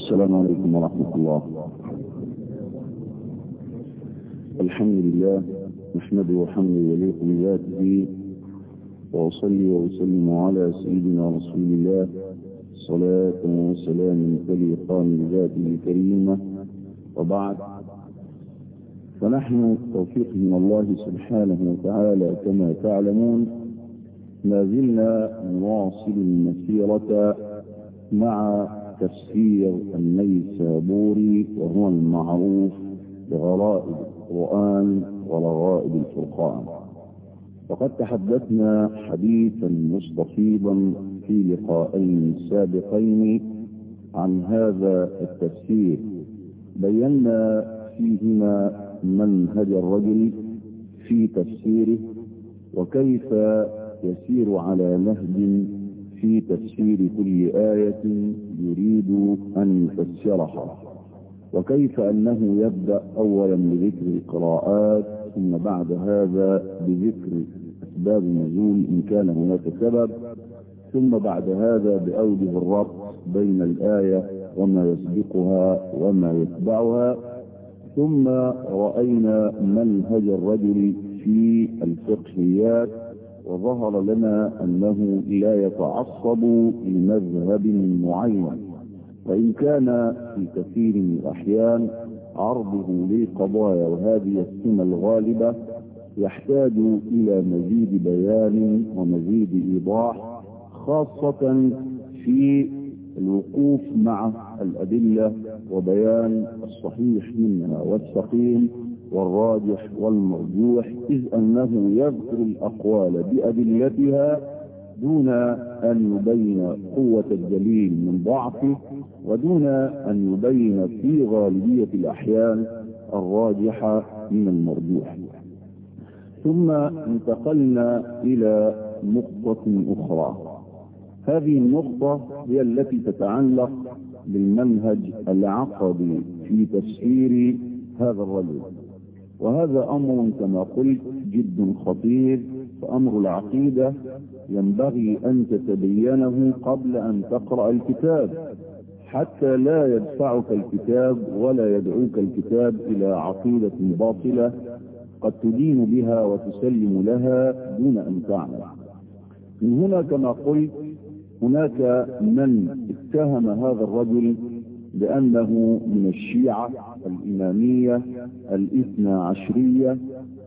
السلام عليكم ورحمة الله الحمد لله نحمده وحمده يليق بذاته وأصلي وأسلم على سيدنا رسول الله صلاة وسلام تليقان بذاته الكريمة وبعد فنحن توفيق من الله سبحانه وتعالى كما تعلمون ما زلنا نواصل المسيرة مع تفسير النيسابوري وهو المعروف بغرائب القرآن ورغائب الفرقان وقد تحدثنا حديثا مستفيضا في لقاءين سابقين عن هذا التفسير بينا فيهما منهج الرجل في تفسيره وكيف يسير على نهج في تفسير كل آية يريد أن يفسرها وكيف أنه يبدأ أولا بذكر القراءات ثم بعد هذا بذكر أسباب النزول إن كان هناك سبب ثم بعد هذا بأوجه الربط بين الآية وما يسبقها وما يتبعها ثم رأينا منهج الرجل في الفقهيات وظهر لنا أنه لا يتعصب لمذهب معين وإن كان في كثير من الأحيان عرضه للقضايا وهذه السنة الغالبة يحتاج إلى مزيد بيان ومزيد إيضاح خاصة في الوقوف مع الأدلة وبيان الصحيح منها والسقيم والراجح والمرجوح إذ أنه يذكر الأقوال بأدلتها دون أن يبين قوة الدليل من ضعفه ودون أن يبين في غالبية الأحيان الراجحة من المرجوح ثم انتقلنا إلى نقطة أخرى هذه النقطة هي التي تتعلق بالمنهج العقدي في تفسير هذا الرجل وهذا أمر كما قلت جد خطير فأمر العقيدة ينبغي أن تتبينه قبل أن تقرأ الكتاب حتى لا يدفعك الكتاب ولا يدعوك الكتاب إلى عقيدة باطلة قد تدين بها وتسلم لها دون أن تعمل من هنا كما قلت هناك من اتهم هذا الرجل بأنه من الشيعة الإمامية الاثنى عشرية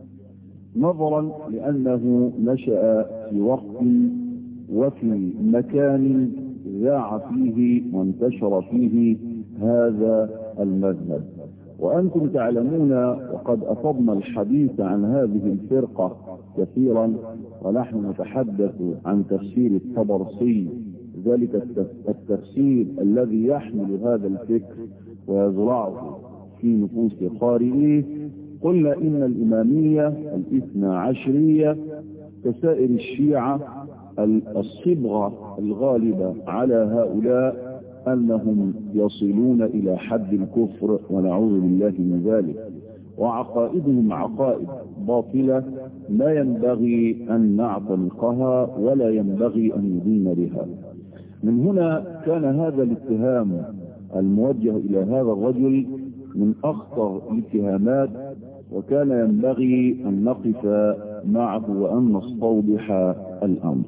نظرا لأنه نشأ في وقت وفي مكان ذاع فيه وانتشر فيه هذا المذهب وأنتم تعلمون وقد أفضنا الحديث عن هذه الفرقة كثيرا ونحن نتحدث عن تفسير الطبرسي ذلك التفسير الذي يحمل هذا الفكر ويزرعه في نفوس قارئيه قلنا إن الإمامية الاثنى عشرية كسائر الشيعة الصبغة الغالبة على هؤلاء أنهم يصلون إلى حد الكفر ونعوذ بالله من ذلك وعقائدهم عقائد باطلة لا ينبغي أن نعتنقها ولا ينبغي أن ندين بها من هنا كان هذا الاتهام الموجه إلى هذا الرجل من أخطر الاتهامات وكان ينبغي أن نقف معه وأن نستوضح الأمر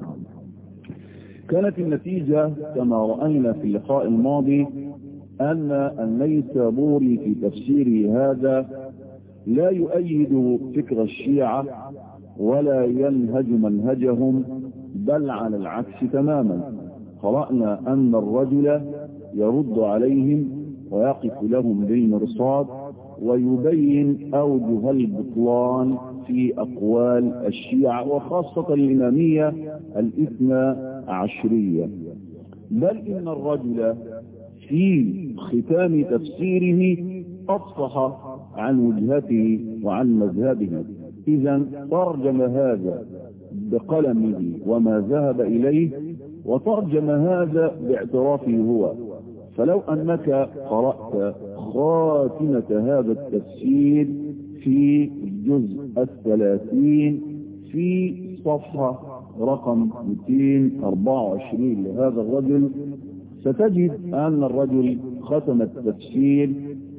كانت النتيجة كما رأينا في اللقاء الماضي أن النيسابوري في تفسيره هذا لا يؤيد فكر الشيعة ولا ينهج منهجهم بل على العكس تماما قرأنا أن الرجل يرد عليهم ويقف لهم بالمرصاد ويبين أوجه البطلان في أقوال الشيعة وخاصة الإمامية الاثنى عشرية بل إن الرجل في ختام تفسيره أفصح عن وجهته وعن مذهبه إذا ترجم هذا بقلمه وما ذهب إليه وترجم هذا باعترافه هو فلو أنك قرأت خاتمة هذا التفسير في الجزء الثلاثين في صفحة رقم 224 لهذا الرجل ستجد أن الرجل ختم التفسير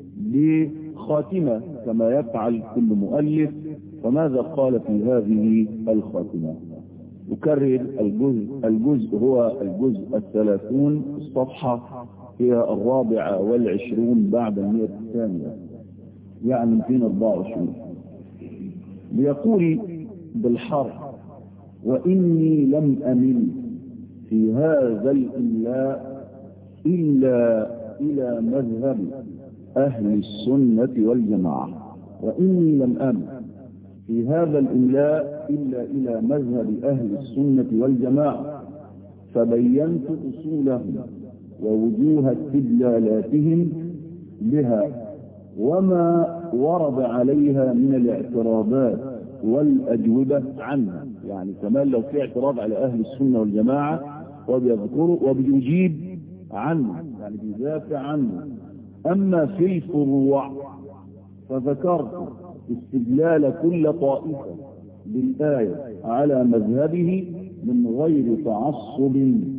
بخاتمة كما يفعل كل مؤلف وماذا قال في هذه الخاتمة أكرر الجزء الجزء هو الجزء الثلاثون الصفحة هي الرابعة والعشرون بعد المئة الثانية يعني 224 ليقول بالحرف وإني لم أمل في هذا الإملاء إلا إلى مذهب أهل السنة والجماعة وإني لم أمل في هذا الإملاء إلا إلى مذهب أهل السنة والجماعة فبينت أصولهم ووجوه استدلالاتهم بها وما ورد عليها من الاعتراضات والأجوبة عنها يعني كمان لو في اعتراض على أهل السنة والجماعة وبيذكره وبيجيب عنه يعني بيدافع عنه أما في الفروع فذكرت استدلال كل طائفة بالآية على مذهبه من غير تعصب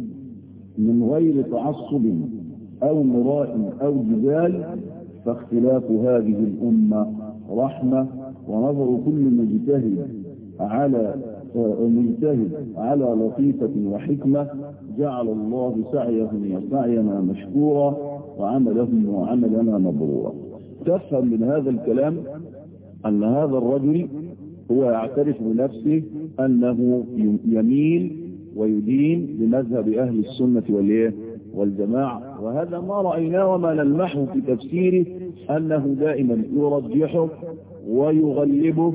من غير تعصب أو مراء أو جدال فاختلاف هذه الأمة رحمة ونظر كل مجتهد على مجتهد على لطيفة وحكمة جعل الله سعيهم وسعينا مشكورا وعملهم وعملنا مبرورا تفهم من هذا الكلام أن هذا الرجل هو يعترف بنفسه أنه يميل ويدين بمذهب أهل السنة والإيه والجماعة وهذا ما رأيناه وما نلمحه في تفسيره أنه دائما يرجحه ويغلبه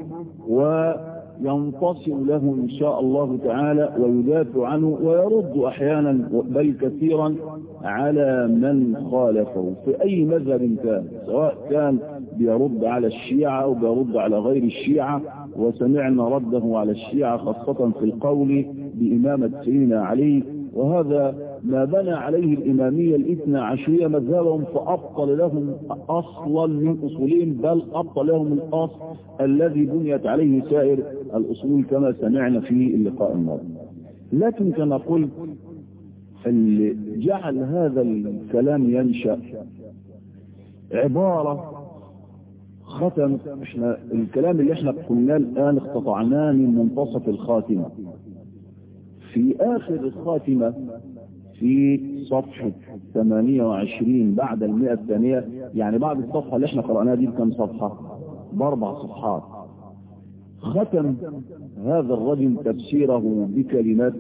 وينتصر له إن شاء الله تعالى ويدافع عنه ويرد أحيانا بل كثيرا على من خالفه في أي مذهب كان سواء كان بيرد على الشيعة أو بيرد على غير الشيعة وسمعنا رده على الشيعة خاصة في القول بإمامة سيدنا علي وهذا ما بنى عليه الإمامية الاثنى عشرية مذهبهم فأبطل لهم أصلا من أصولهم بل أبطل لهم الأصل الذي بنيت عليه سائر الأصول كما سمعنا في اللقاء الماضي لكن كما قلت اللي جعل هذا الكلام ينشأ عبارة ختم احنا الكلام اللي احنا قلناه الآن اقتطعناه من منتصف الخاتمة في آخر الخاتمة في صفحة 28 بعد المئة الثانية يعني بعد الصفحة اللي احنا قرأناها دي بكم صفحة باربع صفحات ختم هذا الرجل تفسيره بكلمات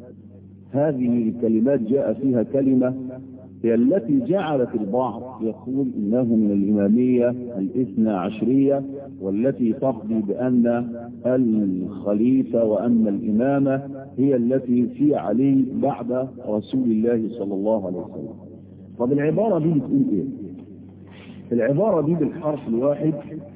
هذه الكلمات جاء فيها كلمة هي التي جعلت البعض يقول إنه من الإمامية الاثنى عشرية والتي تقضي بأن الخليفة وأن الإمامة هي التي في علي بعد رسول الله صلى الله عليه وسلم طب العبارة دي بتقول إيه العبارة دي بالحرف الواحد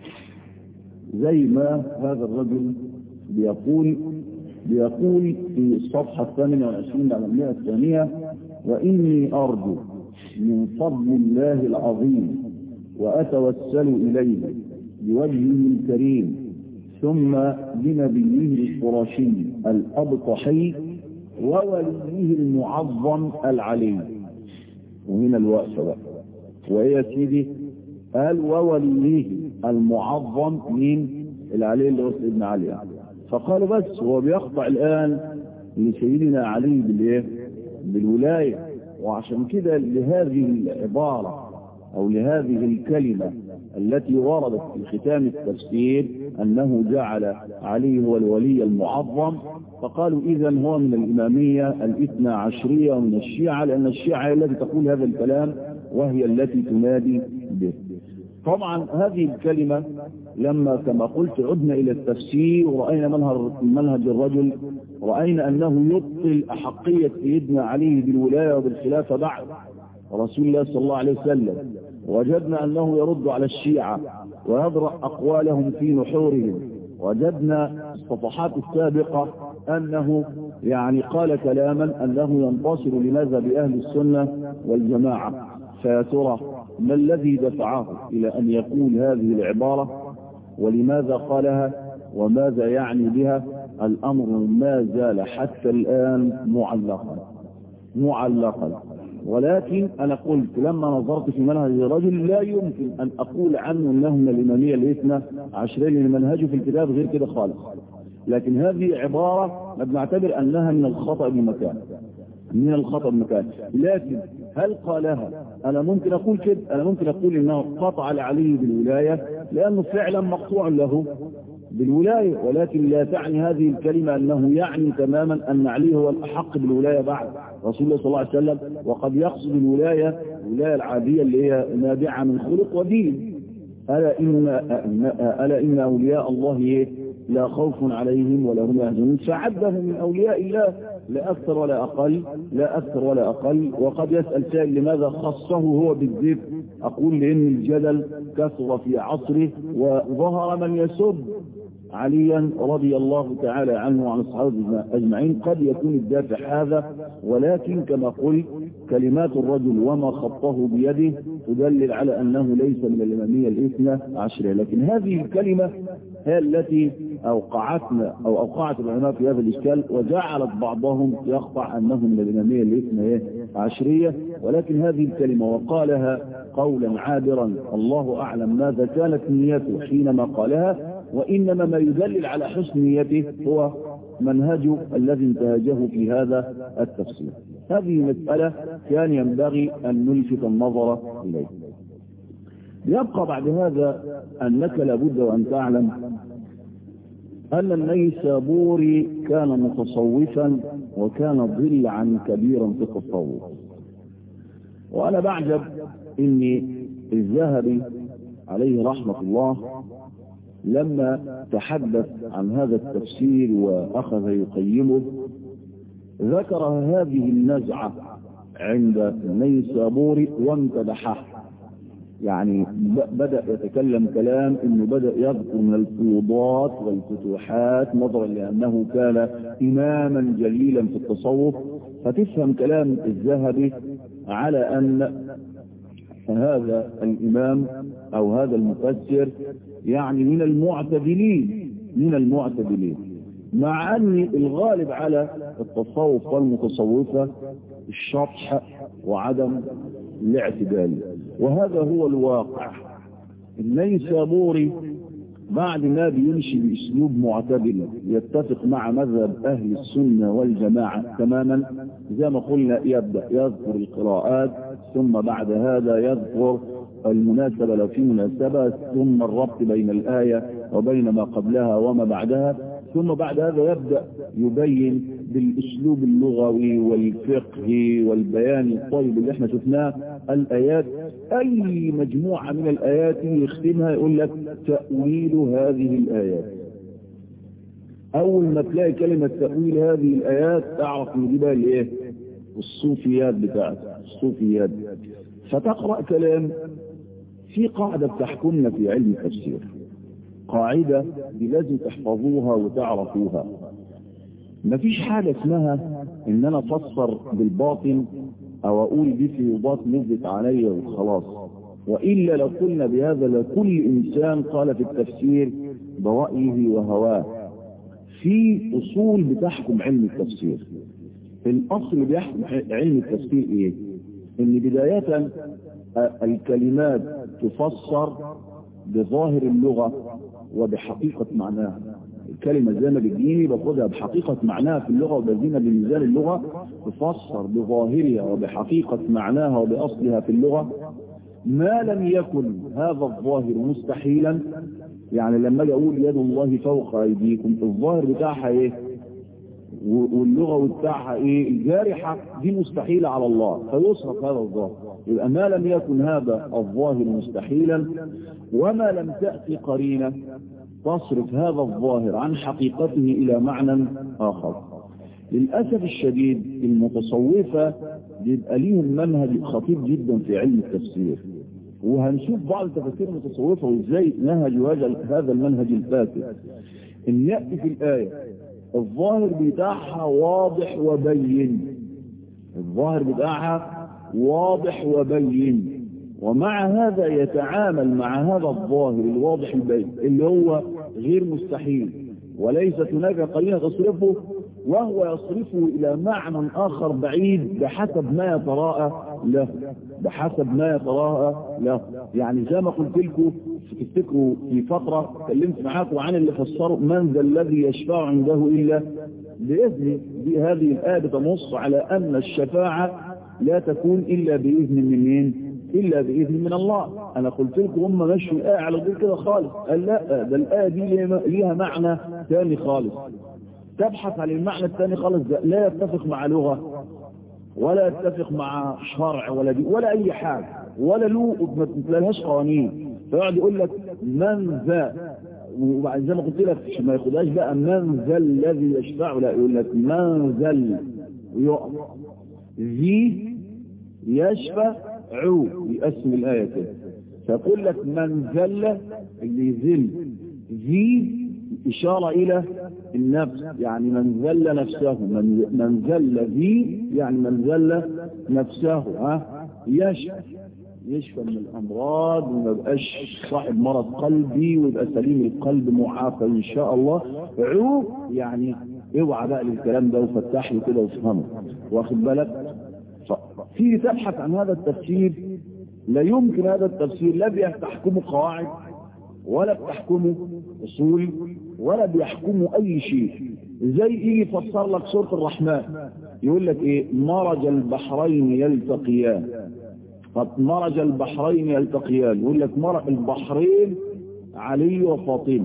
زي ما هذا الرجل بيقول بيقول في الصفحة الثامنة والعشرين على المئة الثانية وإني أرجو من فضل الله العظيم وأتوسل إليه بوجهه الكريم ثم بنبيه القرشي الأبطحي ووليه المعظم العلي وهنا الوقفة بقى وهي يا سيدي قال ووليه المعظم من العلي اللي هو سيدنا علي فقالوا بس هو بيخضع الآن لسيدنا علي بالايه بالولاية وعشان كده لهذه العبارة أو لهذه الكلمة التي وردت في ختام التفسير أنه جعل علي هو الولي المعظم فقالوا إذا هو من الإمامية الاثنى عشرية ومن الشيعة لأن الشيعة هي التي تقول هذا الكلام وهي التي تنادي به طبعا هذه الكلمة لما كما قلت عدنا إلى التفسير ورأينا منهج الرجل رأينا أنه يبطل أحقية سيدنا علي بالولاية وبالخلافة بعد رسول الله صلى الله عليه وسلم وجدنا أنه يرد على الشيعة ويضرع أقوالهم في نحورهم وجدنا الصفحات السابقة أنه يعني قال كلاما أنه ينتصر لمذهب أهل السنة والجماعة فيا ترى ما الذي دفعه إلى أن يقول هذه العبارة ولماذا قالها وماذا يعني بها الأمر ما زال حتى الآن معلقا معلقا ولكن أنا قلت لما نظرت في منهج الرجل لا يمكن أن أقول عنه أنه من الإمامية الاثنى عشرين لأن منهجه في الكتاب غير كده خالص لكن هذه عبارة بنعتبر أنها من الخطأ بمكان من الخطأ بمكان لكن هل قالها أنا ممكن أقول كده أنا ممكن أقول إنه قطع عليه بالولاية لأنه فعلا مقطوع له بالولاية ولكن لا تعني هذه الكلمة أنه يعني تماما أن علي هو الأحق بالولاية بعد رسول الله صلى الله عليه وسلم وقد يقصد الولاية الولاية العادية اللي هي نابعة من خلق ودين ألا إن, ألا إن أولياء الله لا خوف عليهم ولا هم يحزنون فعده من أولياء الله لا أكثر ولا أقل لا أكثر ولا أقل وقد يسأل سائل لماذا خصه هو بالذكر أقول لأن الجدل كثر في عصره وظهر من يسب عليا رضي الله تعالى عنه وعن الصحابة أجمعين قد يكون الدافع هذا ولكن كما قلت كلمات الرجل وما خطه بيده تدلل على أنه ليس من الإمامية الإثنى عشرة لكن هذه الكلمة هي التي أوقعتنا أو أوقعت العلماء في هذا الإشكال وجعلت بعضهم يقطع أنه من الإمامية الإثنى عشرية ولكن هذه الكلمة وقالها قولا عابرا الله أعلم ماذا كانت نيته حينما قالها وإنما ما يدلل على حسن نيته هو منهج الذي انتهجه في هذا التفسير هذه مسألة كان ينبغي أن نلفت النظر إليه يبقى بعد هذا أنك لابد وأن تعلم أن النيسابوري كان متصوفا وكان ضلعا كبيرا في التصوف وأنا بعجب إني الذهبي عليه رحمة الله لما تحدث عن هذا التفسير وأخذ يقيمه ذكر هذه النزعة عند النيسابوري وامتدحه يعني بدأ يتكلم كلام انه بدأ يذكر من الفيوضات والفتوحات نظرا لانه كان اماما جليلا في التصوف فتفهم كلام الذهبي على ان هذا الامام او هذا المفسر يعني من المعتدلين من المعتدلين مع ان الغالب على التصوف والمتصوفة الشطح وعدم الاعتدال وهذا هو الواقع النيسابوري بعد ما بيمشي باسلوب معتدل يتفق مع مذهب اهل السنة والجماعة تماما زي ما قلنا يبدأ يذكر القراءات ثم بعد هذا يذكر المناسبة لو في مناسبة ثم الربط بين الآية وبين ما قبلها وما بعدها ثم بعد هذا يبدأ يبين بالاسلوب اللغوي والفقهي والبيان الطيب اللي احنا شفناه الآيات أي مجموعة من الآيات يختمها يقول لك تأويل هذه الآيات أول ما تلاقي كلمة تأويل هذه الآيات تعرف ان دي بقى الايه الصوفيات بتاعت الصوفيات فتقرأ كلام في قاعدة بتحكمنا في علم التفسير قاعدة لازم تحفظوها وتعرفوها مفيش حاجة اسمها ان انا افسر بالباطن او اقول دي فيوضات نزلت عليا وخلاص وإلا لو قلنا بهذا لكل انسان قال في التفسير برأيه وهواه في اصول بتحكم علم التفسير الاصل بيحكم علم التفسير ايه ان بداية الكلمات تفسر بظاهر اللغة وبحقيقة معناها الكلمة زي ما بتجيني باخدها بحقيقة معناها في اللغة وبزينها بميزان اللغة تفسر بظاهرها وبحقيقة معناها وبأصلها في اللغة ما لم يكن هذا الظاهر مستحيلا يعني لما اجي اقول يد الله فوق ايديكم الظاهر بتاعها ايه واللغة بتاعها ايه الجارحة دي مستحيلة على الله فيصرف هذا الظاهر يبقى ما لم يكن هذا الظاهر مستحيلا وما لم تأتي قرينة تصرف هذا الظاهر عن حقيقته إلى معنى آخر للأسف الشديد المتصوفة بيبقى ليهم منهج خطير جدا في علم التفسير وهنشوف بعض تفاسير المتصوفة وازاي نهجوا هذا المنهج الفاسد ان يأتي في الآية الظاهر بتاعها واضح وبين الظاهر بتاعها واضح وبين ومع هذا يتعامل مع هذا الظاهر الواضح البين اللي هو غير مستحيل وليست هناك قرينة تصرفه وهو يصرفه إلى معنى آخر بعيد بحسب ما يتراءى له بحسب ما يتراءى له يعني زي ما قلت لكم تفتكروا في فترة اتكلمت معاكم عن اللي فسروا من ذا الذي يشفع عنده إلا بإذن دي هذه الآية بتنص على أن الشفاعة لا تكون إلا بإذن من مين إلا بإذن من الله أنا قلت لكم هم مشوا الآية على طول كده خالص قال لا ده الآية دي ليها معنى ثاني خالص تبحث عن المعنى الثاني خالص ده لا يتفق مع لغة ولا يتفق مع شرع ولا دي ولا أي حاجة ولا له ما لهاش قوانين فيقعد يقول لك من ذا وبعد زي ما قلت لك ما ياخدهاش بقى من ذا الذي يشفع لا يقول لك من ذا ويقف ذي يشفع عو يقسم الآية كده فيقول لك من ذل اللي يذل ذي إشارة إلى النفس يعني من ذل نفسه من, من ذل ذي يعني من ذل نفسه ها يشفى يشفى من الأمراض وما يبقاش صاحب مرض قلبي ويبقى سليم القلب معافى إن شاء الله عو يعني اوعى بقى للكلام ده وفتح له كده وافهمه واخد بالك في تبحث عن هذا التفسير لا يمكن هذا التفسير لا بيحكمه قواعد ولا بتحكمه اصول ولا بيحكمه اي شيء زي ايه يفسر لك سورة الرحمن يقول لك ايه مرج البحرين يلتقيان قد مرج البحرين يلتقيان يقول لك مرج البحرين علي وفاطمة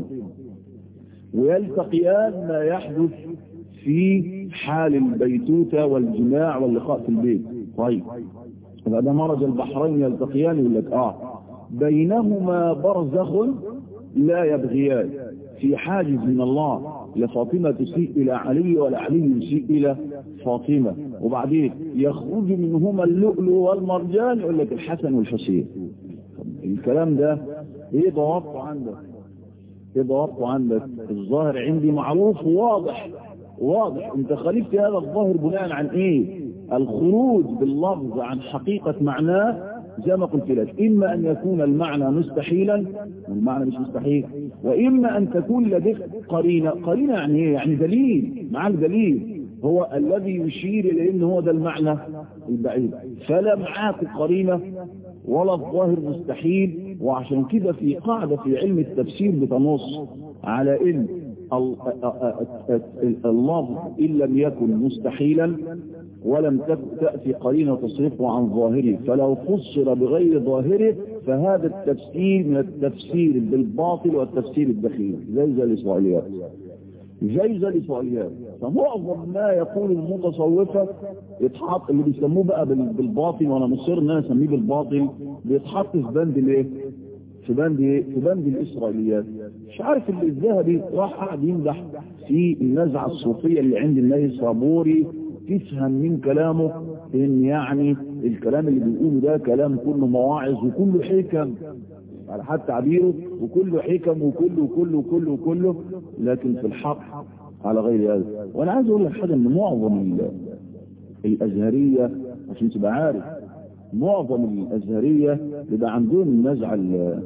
ويلتقيان ما يحدث في حال البيتوتة والجماع واللقاء في البيت طيب فده مرج البحرين يلتقيان يقول لك اه بينهما برزخ لا يبغيان في حاجز من الله لفاطمة تسيء إلى علي ولا علي يسيء إلى فاطمة وبعدين يخرج منهما اللؤلؤ والمرجان يقول لك الحسن والحسين الكلام ده ايه ضوابطه عندك ايه ضوابطه عندك الظاهر عندي معروف واضح واضح انت خالفت هذا الظاهر بناء عن ايه الخروج باللفظ عن حقيقة معناه زي ما قلت لك إما أن يكون المعنى مستحيلا والمعنى مش مستحيل وإما أن تكون لديك قرينة قرينة يعني إيه يعني دليل معاك دليل هو الذي يشير إلى أن هو ده المعنى البعيد فلا معاك قرينة ولا الظاهر مستحيل وعشان كده في قاعدة في علم التفسير بتنص على إن اللفظ إن لم يكن مستحيلا ولم تأتي قرينة تصرفه عن ظاهره فلو فسر بغير ظاهره فهذا التفسير من التفسير بالباطل والتفسير الدخيل زي زي الإسرائيليات زي زي الإسرائيليات فمعظم ما يقول المتصوفة يتحط اللي بيسموه بقى بالباطل وانا مصر ان انا اسميه بالباطل بيتحط في بند الايه في بند ايه في بند الاسرائيليات مش عارف اللي الذهبي راح قاعد يمدح في النزعه الصوفيه اللي عند النبي الصابوري تفهم من كلامه ان يعني الكلام اللي بيقوله ده كلام كله مواعظ وكله حكم على حد تعبيره وكله حكم وكله وكله وكله وكله لكن في الحق على غير هذا وانا عايز اقول لك حاجه ان معظم الازهريه عشان تبقى عارف معظم الازهريه بيبقى عندهم النزعه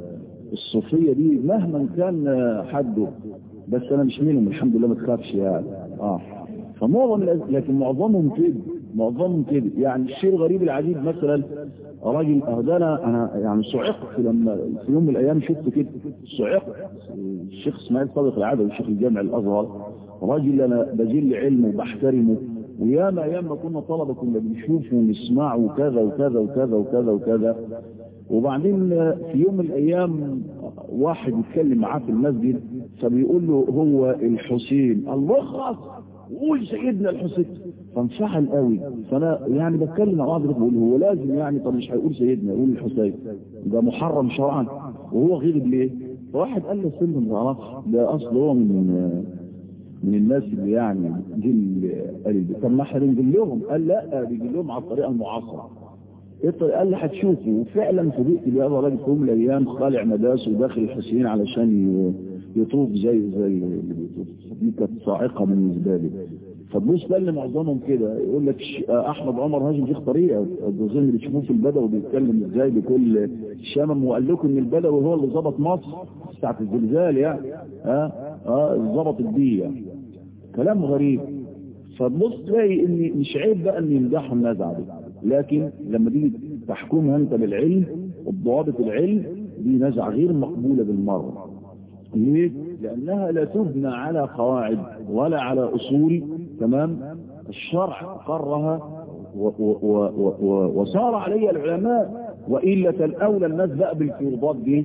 الصوفيه دي مهما كان حده بس انا مش منهم الحمد لله ما تخافش يعني اه فمعظم لكن معظمهم كده معظمهم كده يعني الشيء الغريب العجيب مثلا راجل اهدانا انا يعني صعقت لما في يوم من الايام شفت كده صعقت الشيخ اسماعيل صادق العدوي شيخ الجامع الازهر راجل انا بجل علمه وبحترمه وياما ايام ما كنا طلبه كنا بنشوفه ونسمعه وكذا وكذا وكذا وكذا وكذا وبعدين في يوم من الايام واحد يتكلم معاه في المسجد فبيقول له هو الحسين الله خلاص قول سيدنا الحسين فانفعل قوي فانا يعني بتكلم مع بعض بقول هو لازم يعني طب مش هيقول سيدنا يقول الحسين ده محرم شرعا وهو غضب ليه فواحد قال له سيدنا ما تعرفش ده اصل هو من من الناس اللي يعني جل قال طب ما احنا بنجل لهم قال لا بيجي لهم على الطريقه المعاصره قال لي هتشوفوا وفعلا فوجئت بهذا الراجل في يوم من الايام خالع مداسه وداخل الحسين علشان يطوف زي زي اللي بيطوف دي كانت صاعقه بالنسبه لي فتبص بقى اللي معظمهم كده يقول لك احمد عمر هاشم شيخ طريقه الجزء اللي بتشوفوه في البدوي بيتكلم ازاي بكل شمم وقال لكم ان البدوي هو اللي ظبط مصر ساعه الزلزال يعني ها اه ظبطت بيا كلام غريب فتبص تلاقي ان مش عيب بقى ان يمدحوا النزعه دي لكن لما تيجي تحكمها انت بالعلم وبضوابط العلم دي نزعه غير مقبوله بالمره ليه؟ لانها لا تبنى على قواعد ولا على اصول تمام الشرع قرها وصار عليها العلماء وإلا الأولى الناس بقى بالفروضات دي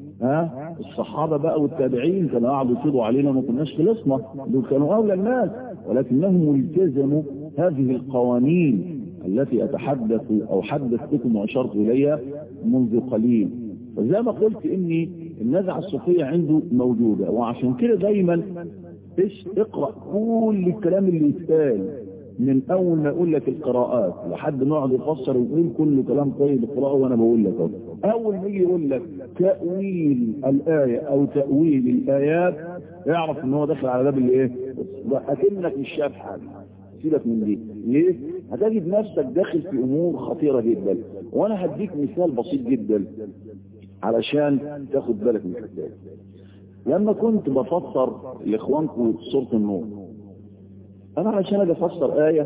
ها الصحابة بقى والتابعين كانوا قعدوا يفرضوا علينا ما كناش خلصنا دول كانوا أولى الناس ولكنهم التزموا هذه القوانين التي أتحدث أو حدثتكم وأشرت إليها منذ قليل فزي ما قلت إني النزعة الصوفية عنده موجودة وعشان كده دايما ايش اقرأ كل الكلام اللي يتقال من اول ما اقول لك القراءات لحد ما اقعد يفسر ويقول كل كلام طيب القراءه وانا بقول لك اول ما يجي يقول لك تاويل الايه او تاويل الايات اعرف ان هو داخل على باب الايه اكنك مش شايف حاجه سيبك من دي ليه هتجد نفسك داخل في امور خطيره جدا وانا هديك مثال بسيط جدا علشان تاخد بالك من الحكايه لما كنت بفسر لاخوانكم سوره النور انا علشان اجي افسر ايه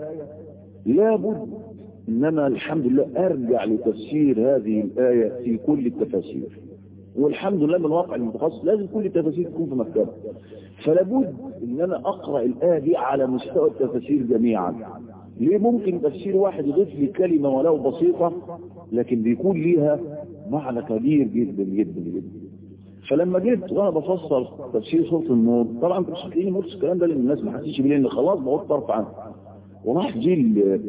لابد انما الحمد لله ارجع لتفسير هذه الايه في كل التفاسير والحمد لله من الواقع المتخصص لازم كل التفاسير تكون في مكتبه فلابد ان انا اقرا الايه دي على مستوى التفاسير جميعا ليه ممكن تفسير واحد يضيف لي كلمه ولو بسيطه لكن بيكون ليها معنى كبير جدا جدا جدا فلما جيت وانا بفسر تفسير سوره النور طبعا كنت هتلاقيني مرس الكلام ده لان الناس ما حسيتش بيه لان خلاص بقول طرف عنه وراح جه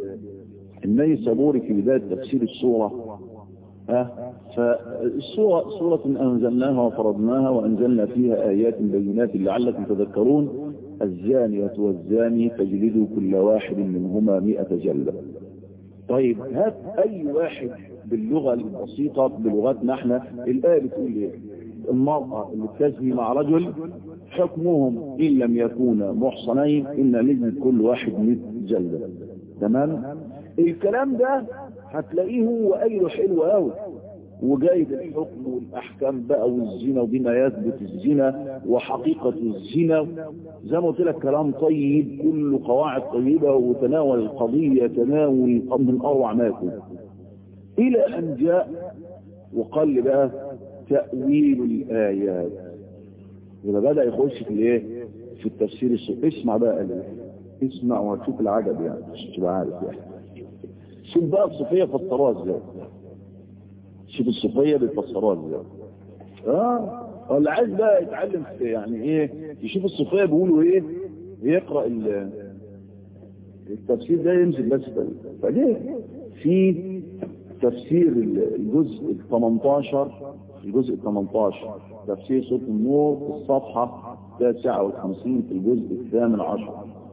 النبي الصبوري في بدايه تفسير السوره ها فالسوره سوره انزلناها وفرضناها وانزلنا فيها ايات بينات لعلكم تذكرون الزانية والزاني فاجلدوا كل واحد منهما مئة جلدة طيب هات اي واحد باللغة البسيطة بلغتنا احنا الآية بتقول ايه المرأة اللي تزني مع رجل حكمهم إن لم يكونا محصنين إن نجد كل واحد مئة جلدة تمام الكلام ده هتلاقيه هو قايله حلو قوي وجايب الحكم والاحكام بقى والزنا وبما يثبت الزنا وحقيقة الزنا زي ما قلت لك كلام طيب كله قواعد طيبة وتناول القضية تناول من اروع ما يكون الى ان جاء وقال لي بقى تأويل الآيات يبقى بدأ يخش في الايه في التفسير السوء اسمع بقى قال اسمع وهتشوف العجب يعني مش تبقى عارف يعني شوف بقى الصوفية فسروها ازاي شوف الصوفية بيفسروها ازاي اه اللي عايز بقى يتعلم يعني ايه يشوف الصوفية بيقولوا ايه يقرأ التفسير ده يمسك بس فليه في تفسير الجزء ال 18 الجزء ال 18 تفسير سورة النور الصفحة 59 في الجزء الثامن عشر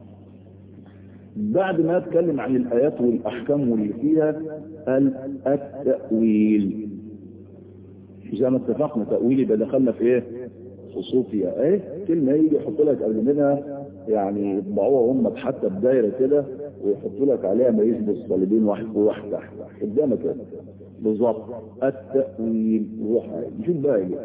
بعد ما اتكلم عن الآيات والأحكام واللي فيها قال التأويل زي ما اتفقنا تأويل يبقى دخلنا في ايه في صوفيا ايه كلمة يجي يحط لك قبل منها يعني يطبعوها هم حتى بدايرة كده ويحطوا لك عليها ما يشبه الصليبين واحد فوق واحد تحت قدامك كده بالظبط التأويل روح نشوف بقى ايه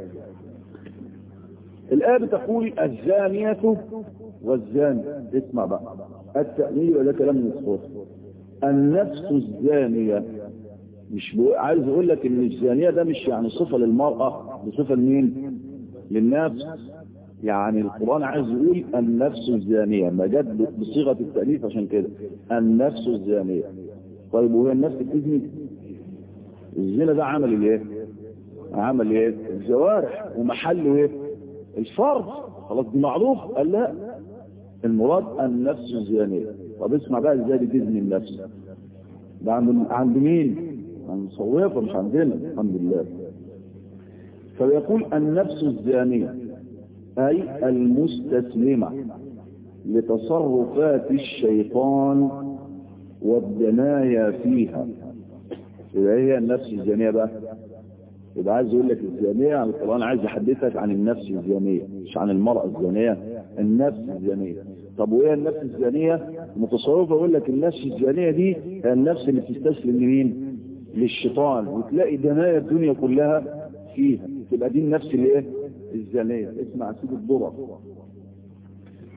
الآية بتقول الزانية والزاني اسمع بقى التأويل وده كلام من الصوت النفس الزانية مش بقول عايز اقول لك ان الزانية ده مش يعني صفة للمرأة بصفة لمين للنفس يعني القرآن عايز يقول النفس الزانية ما جد بصيغة التأليف عشان كده النفس الزانية طيب وهي النفس بتزني الزنا ده عمل ايه عمل ايه الجوارح ومحله ايه الفرض خلاص دي معروف قال لا المراد النفس الزانية طب اسمع بقى ازاي بتزني النفس ده عند عند مين عند صويفة مش عندنا الحمد لله فيقول النفس الزانية أي المستسلمة لتصرفات الشيطان والدنايا فيها يبقى هي النفس الزانية بقى يبقى عايز يقول لك الزانية عن القرآن عايز يحدثك عن النفس الزانية مش عن المرأة الزانية النفس الزانية طب وهي النفس الزانية متصرفة يقول لك النفس الزانية دي هي النفس اللي بتستسلم لمين للشيطان وتلاقي دنايا الدنيا كلها فيها تبقى دي النفس اللي ايه الزانية اسمع سيد الضرر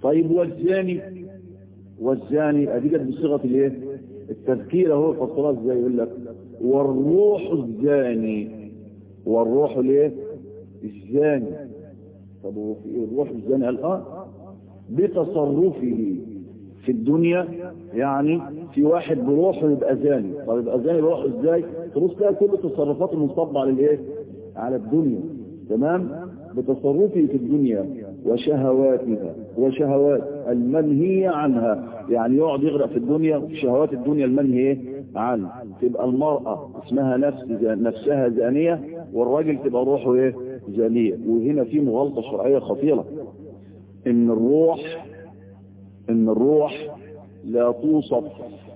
طيب والزاني والزاني ادي كانت بصيغه الايه التذكير اهو فصلها ازاي يقول لك والروح الزاني والروح الايه الزاني طب هو في ايه الروح الزاني قال اه بتصرفه في الدنيا يعني في واحد بروحه يبقى زاني طب يبقى زاني بروحه ازاي تبص تلاقي كل تصرفاته منصبه على الايه على الدنيا تمام بتصرفه في الدنيا وشهواتها وشهوات المنهية عنها يعني يقعد يغرق في الدنيا وشهوات الدنيا المنهية عنها تبقى المرأة اسمها نفس نفسها زانية والراجل تبقى روحه ايه زانية وهنا في مغالطة شرعية خطيرة ان الروح ان الروح لا توصف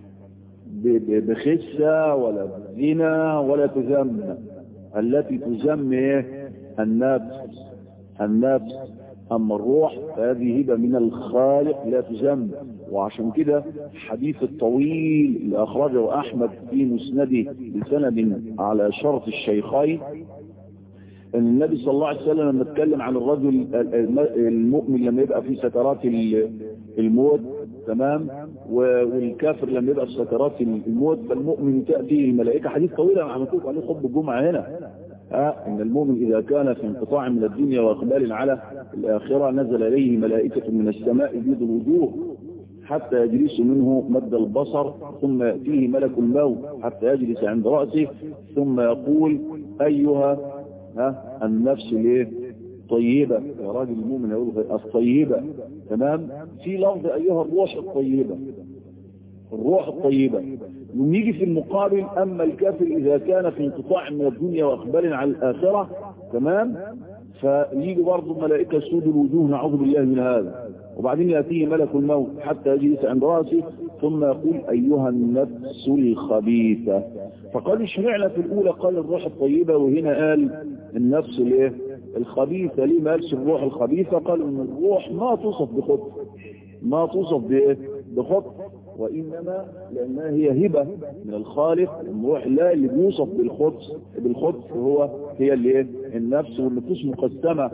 بخسة ولا بزنا ولا تذم التي تذم ايه النفس النفس اما الروح فهذه هبة من الخالق لا تذم وعشان كده حديث الطويل اللي اخرجه احمد في مسنده بسند على شرط الشيخين ان النبي صلى الله عليه وسلم لما اتكلم عن الرجل المؤمن لما يبقى في سكرات الموت تمام والكافر لما يبقى في سكرات الموت فالمؤمن تأتي الملائكة حديث طويل انا عملت عليه خطب الجمعة هنا آه ان المؤمن اذا كان في انقطاع من الدنيا واقبال على الاخرة نزل اليه ملائكة من السماء بيض الوجوه حتى يجلس منه مد البصر ثم يأتيه ملك الموت حتى يجلس عند رأسه ثم يقول ايها ها النفس الايه طيبة يا راجل المؤمن يقول الطيبة تمام في لفظ ايها الروح الطيبة الروح الطيبة ونيجي في المقابل اما الكافر اذا كان في انقطاع من الدنيا واقبال على الاخرة تمام فيجي برضه ملائكة سود الوجوه نعوذ بالله من هذا وبعدين يأتيه ملك الموت حتى يجلس عند رأسه ثم يقول أيها النفس الخبيثة فقال اشمعنا في الأولى قال الروح الطيبة وهنا قال النفس الايه الخبيثة ليه ما قالش الروح الخبيثة قال ان الروح ما توصف بخط ما توصف بايه بخط وإنما لأنها هي هبة من الخالق الروح لا اللي بيوصف بالخبث بالخبث هو هي اللي النفس والنفوس مقسمة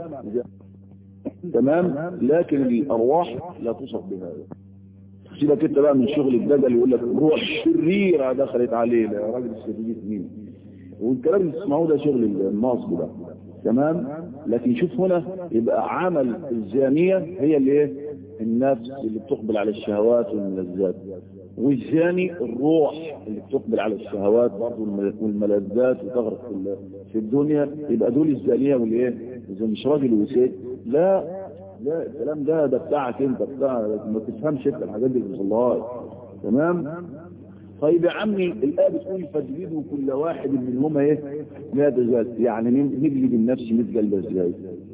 تمام لكن الأرواح لا توصف بهذا سيبك انت بقى من شغل الدجل يقول لك روح شريرة دخلت عليه يا راجل الشرير مين والكلام اللي تسمعوه ده شغل النصب ده تمام لكن شوف هنا يبقى عمل الزانية هي اللي ايه النفس اللي بتقبل على الشهوات والملذات والزاني الروح اللي بتقبل على الشهوات برضه والملذات وتغرق في الدنيا يبقى دول الزانية والايه اذا مش راجل وست لا لا الكلام ده ده بتاعك انت بتاع ما تفهمش انت الحاجات دي بتوصلهاش تمام طيب يا عمي الآية بتقول فاجلدوا كل واحد منهما ايه 100 جلد يعني نجلد النفس 100 جلد ازاي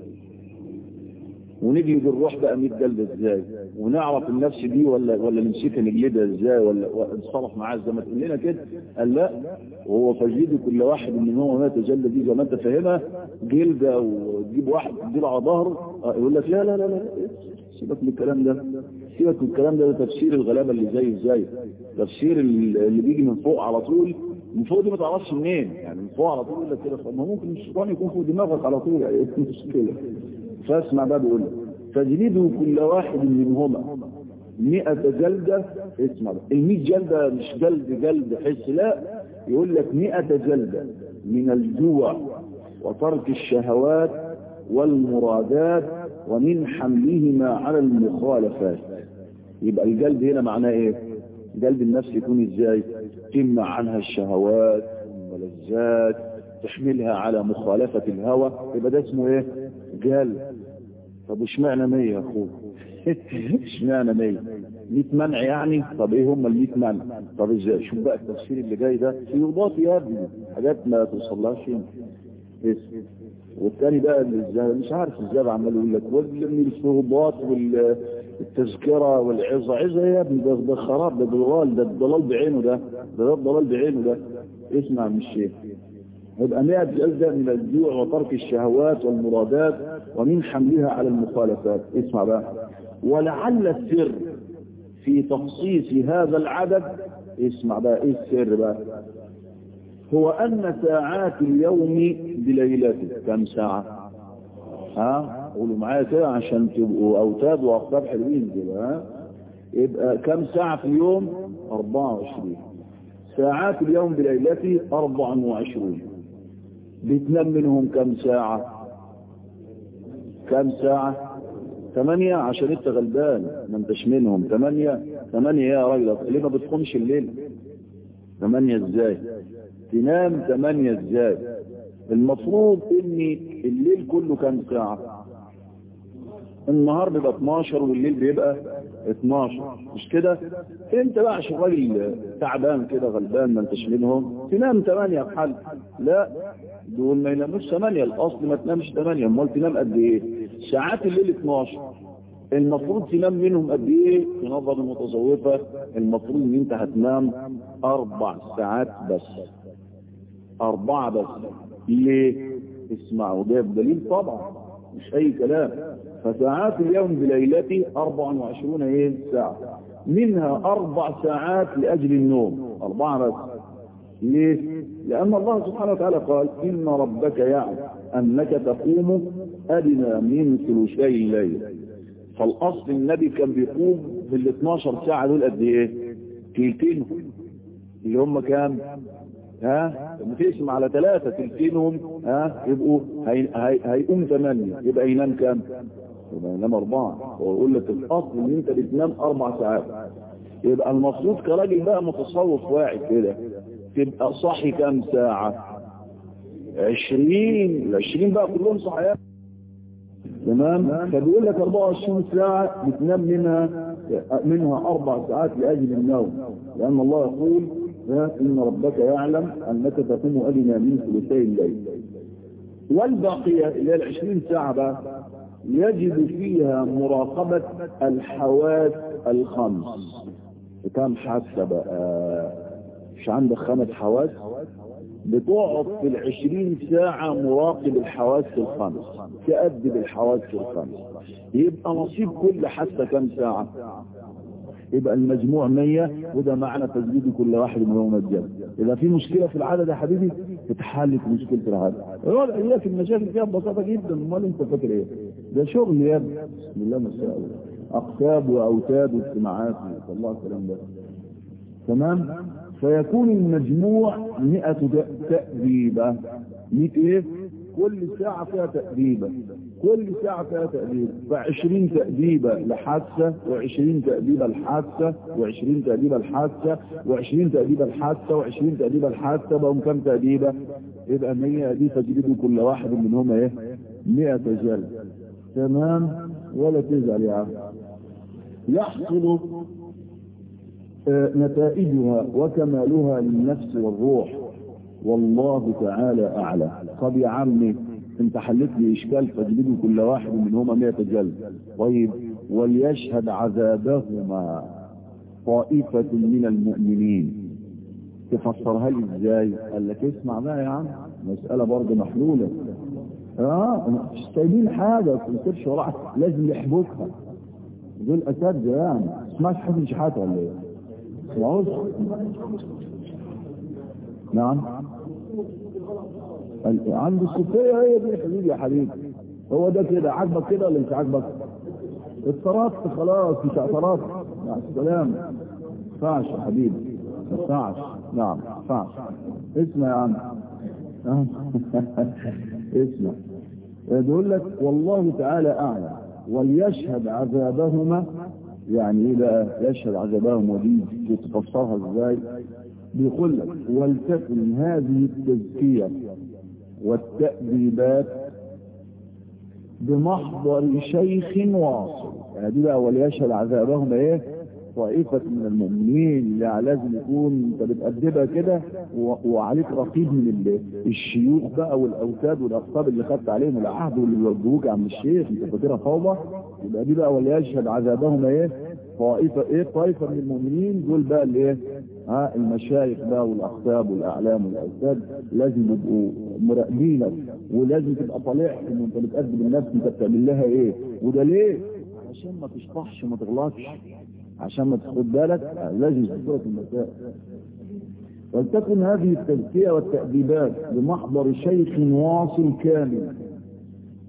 ونجلد الروح بقى 100 جلد ازاي ونعرف النفس دي ولا ولا نمسكها نجلدها ازاي ولا نتصرف معاها زي ما تقول لنا كده قال لا وهو فاجلدوا كل واحد منهما 100 جلد دي زي ما انت فاهمها جلده وتجيب واحد تديله على ظهره يقول لك لا لا لا لا سيبك من الكلام ده سيبك من الكلام ده, ده تفسير الغلابه اللي زي ازاي تفسير اللي بيجي من فوق على طول من فوق دي ما تعرفش منين يعني من فوق على طول يقول لك كده ما ممكن الشيطان يكون فوق دماغك على طول يعني مشكله فاسمع بقى بيقول فاجلدوا كل واحد منهما 100 جلدة اسمع بقى ال 100 جلدة مش جلد جلد حس لا يقول لك 100 جلدة من الجوع وترك الشهوات والمرادات ومن حملهما على المخالفات يبقى الجلد هنا معناه ايه قلب النفس يكون ازاي تمنع عنها الشهوات والملذات تحملها على مخالفة الهوى يبقى ده اسمه ايه قلب طب اشمعنى 100 يا اخوك اشمعنى 100 100 منع يعني طب ايه هم ال 100 منع طب ازاي شوف بقى التفسير اللي جاي ده فيوضات يا ابني حاجات ما توصلهاش اسم والتاني بقى اللي مش عارف ازاي عمال يقول لك من الفروضات والتذكرة والعظة عظة يا ابني ده, ده خراب ده ضلال ده الضلال بعينه ده ده ده الضلال بعينه ده اسمع من الشيخ يبقى 100 جلدة من الجوع وترك الشهوات والمرادات ومن حملها على المخالفات اسمع بقى ولعل السر في تخصيص هذا العدد اسمع بقى ايه السر بقى هو أن ساعات اليوم بليلته كم ساعة ها قولوا معايا كده عشان تبقوا أوتاد وأخطاب حلوين كده ها يبقى كم ساعة في اليوم 24 ساعات اليوم بليلته 24 بتنام منهم كم ساعة كم ساعة ثمانية عشان انت غلبان ما انتش منهم ثمانية ثمانية يا راجل ليه ما بتقومش الليل ثمانية ازاي تنام ثمانية ازاي المفروض ان الليل كله كام ساعة النهار بيبقى 12 والليل بيبقى 12 مش كده انت بقى عشان راجل تعبان كده غلبان ما انتش منهم تنام 8 بحال لا دول ما يناموش 8 الاصل ما تنامش 8 امال تنام قد ايه ساعات الليل 12 المفروض تنام منهم قد ايه في نظر المتصوفة المفروض ان انت هتنام اربع ساعات بس اربعة بس ليه اسمعوا ده بدليل طبعا مش اي كلام فساعات اليوم بليلته 24 ايه ساعة منها اربع ساعات لاجل النوم اربعة بس ليه لان الله سبحانه وتعالى قال ان ربك يعلم انك تقوم ادنى من ثلثي الليل فالاصل النبي كان بيقوم في ال 12 ساعة دول قد ايه تلتينهم اللي هم كام ها لما تقسم على ثلاثة تلتينهم ها يبقوا هي... هي... هيقوم ثمانية يبقى ينام كام يبقى ينام أربعة ويقول لك الأصل إن أنت بتنام أربع ساعات يبقى المفروض كراجل بقى متصوف واعي كده تبقى صاحي كام ساعة عشرين العشرين بقى كلهم صحيان تمام فبيقول لك 24 ساعة بتنام منها منها أربع ساعات لأجل النوم لأن الله يقول إن ربك يعلم أنك تقوم أدنى من ثلثي الليل والباقية اللي هي العشرين ساعة بقى يجب فيها مراقبة الحواس الخمس كم حاسة بقى مش عندك خمس حواس بتقعد في العشرين ساعة مراقب الحواس الخمس تأدب الحواس الخمس يبقى نصيب كل حاسة كم ساعة يبقى المجموع 100 وده معنى تسديد كل واحد منهم الجنة إذا في مشكلة في العدد يا حبيبي تتحل في مشكلة العدد الوضع هي في المشاكل فيها ببساطة جدا امال انت فاكر ايه ده شغل يا ابني بسم الله ما شاء الله أقطاب وأوتاد واجتماعات الله الكلام ده تمام فيكون المجموع 100 تأديبة 100 ايه كل ساعة فيها تأديبة كل ساعة فيها تأديبة فعشرين تأديبة لحادثة وعشرين تأديبة الحادثة وعشرين تأديبة الحادثة وعشرين تأديبة الحادثة وعشرين تأديبة الحادثة بقوا كم تأديبة يبقى 100 دي تجريد كل واحد منهم ايه 100 جلد تمام ولا تزعل يا عم يحصل نتائجها وكمالها للنفس والروح والله تعالى أعلى طب يا عمي انت حلت لي اشكال فاجلدوا كل واحد منهما 100 جلد طيب وليشهد عذابهما طائفة من المؤمنين تفسرها لي ازاي قال لك اسمع بقى يا عم مسألة برضه محلولة اه مش سايبين حاجة ما تنسبش وراها لازم يحبكها دول اساتذه يعني ما تسمعش حد شحاته ولا ايه؟ اسمعوش نعم عند الصوفية هي دي حبيبي يا حبيبي هو ده كده عاجبك كده ولا مش عاجبك اتطرقت خلاص مش اعترضت مع السلامة ما ينفعش يا حبيبي ما ينفعش نعم ما ينفعش اسمع يا عم اسمع بيقول لك والله تعالى اعلم وليشهد عذابهما يعني ايه بقى يشهد عذابهم ودي تفسرها ازاي بيقول لك ولتكن هذه التزكية والتأديبات بمحضر شيخ واصل يعني دي بقى وليشهد عذابهم ايه طائفة من المؤمنين اللي لازم يكون انت بتأدبها كده وعليك رقيب من الشيوخ بقى والاوتاد والاقطاب اللي خدت عليهم العهد واللي بيوجهوك عم الشيخ انت فاكرها فوضى يبقى دي بقى وليشهد عذابهم ايه طائفة ايه طائفة من المؤمنين دول بقى اللي ايه ها المشايخ بقى والاقطاب والاعلام والاوتاد لازم يبقوا مراقبينك ولازم تبقى طالع ان انت بتقدم النفس انت بتعمل لها ايه وده ليه عشان ما تشطحش ما تغلطش عشان ما تاخد بالك لازم تسوق المسائل ولتكن هذه التزكية والتأديبات بمحضر شيخ واصل كامل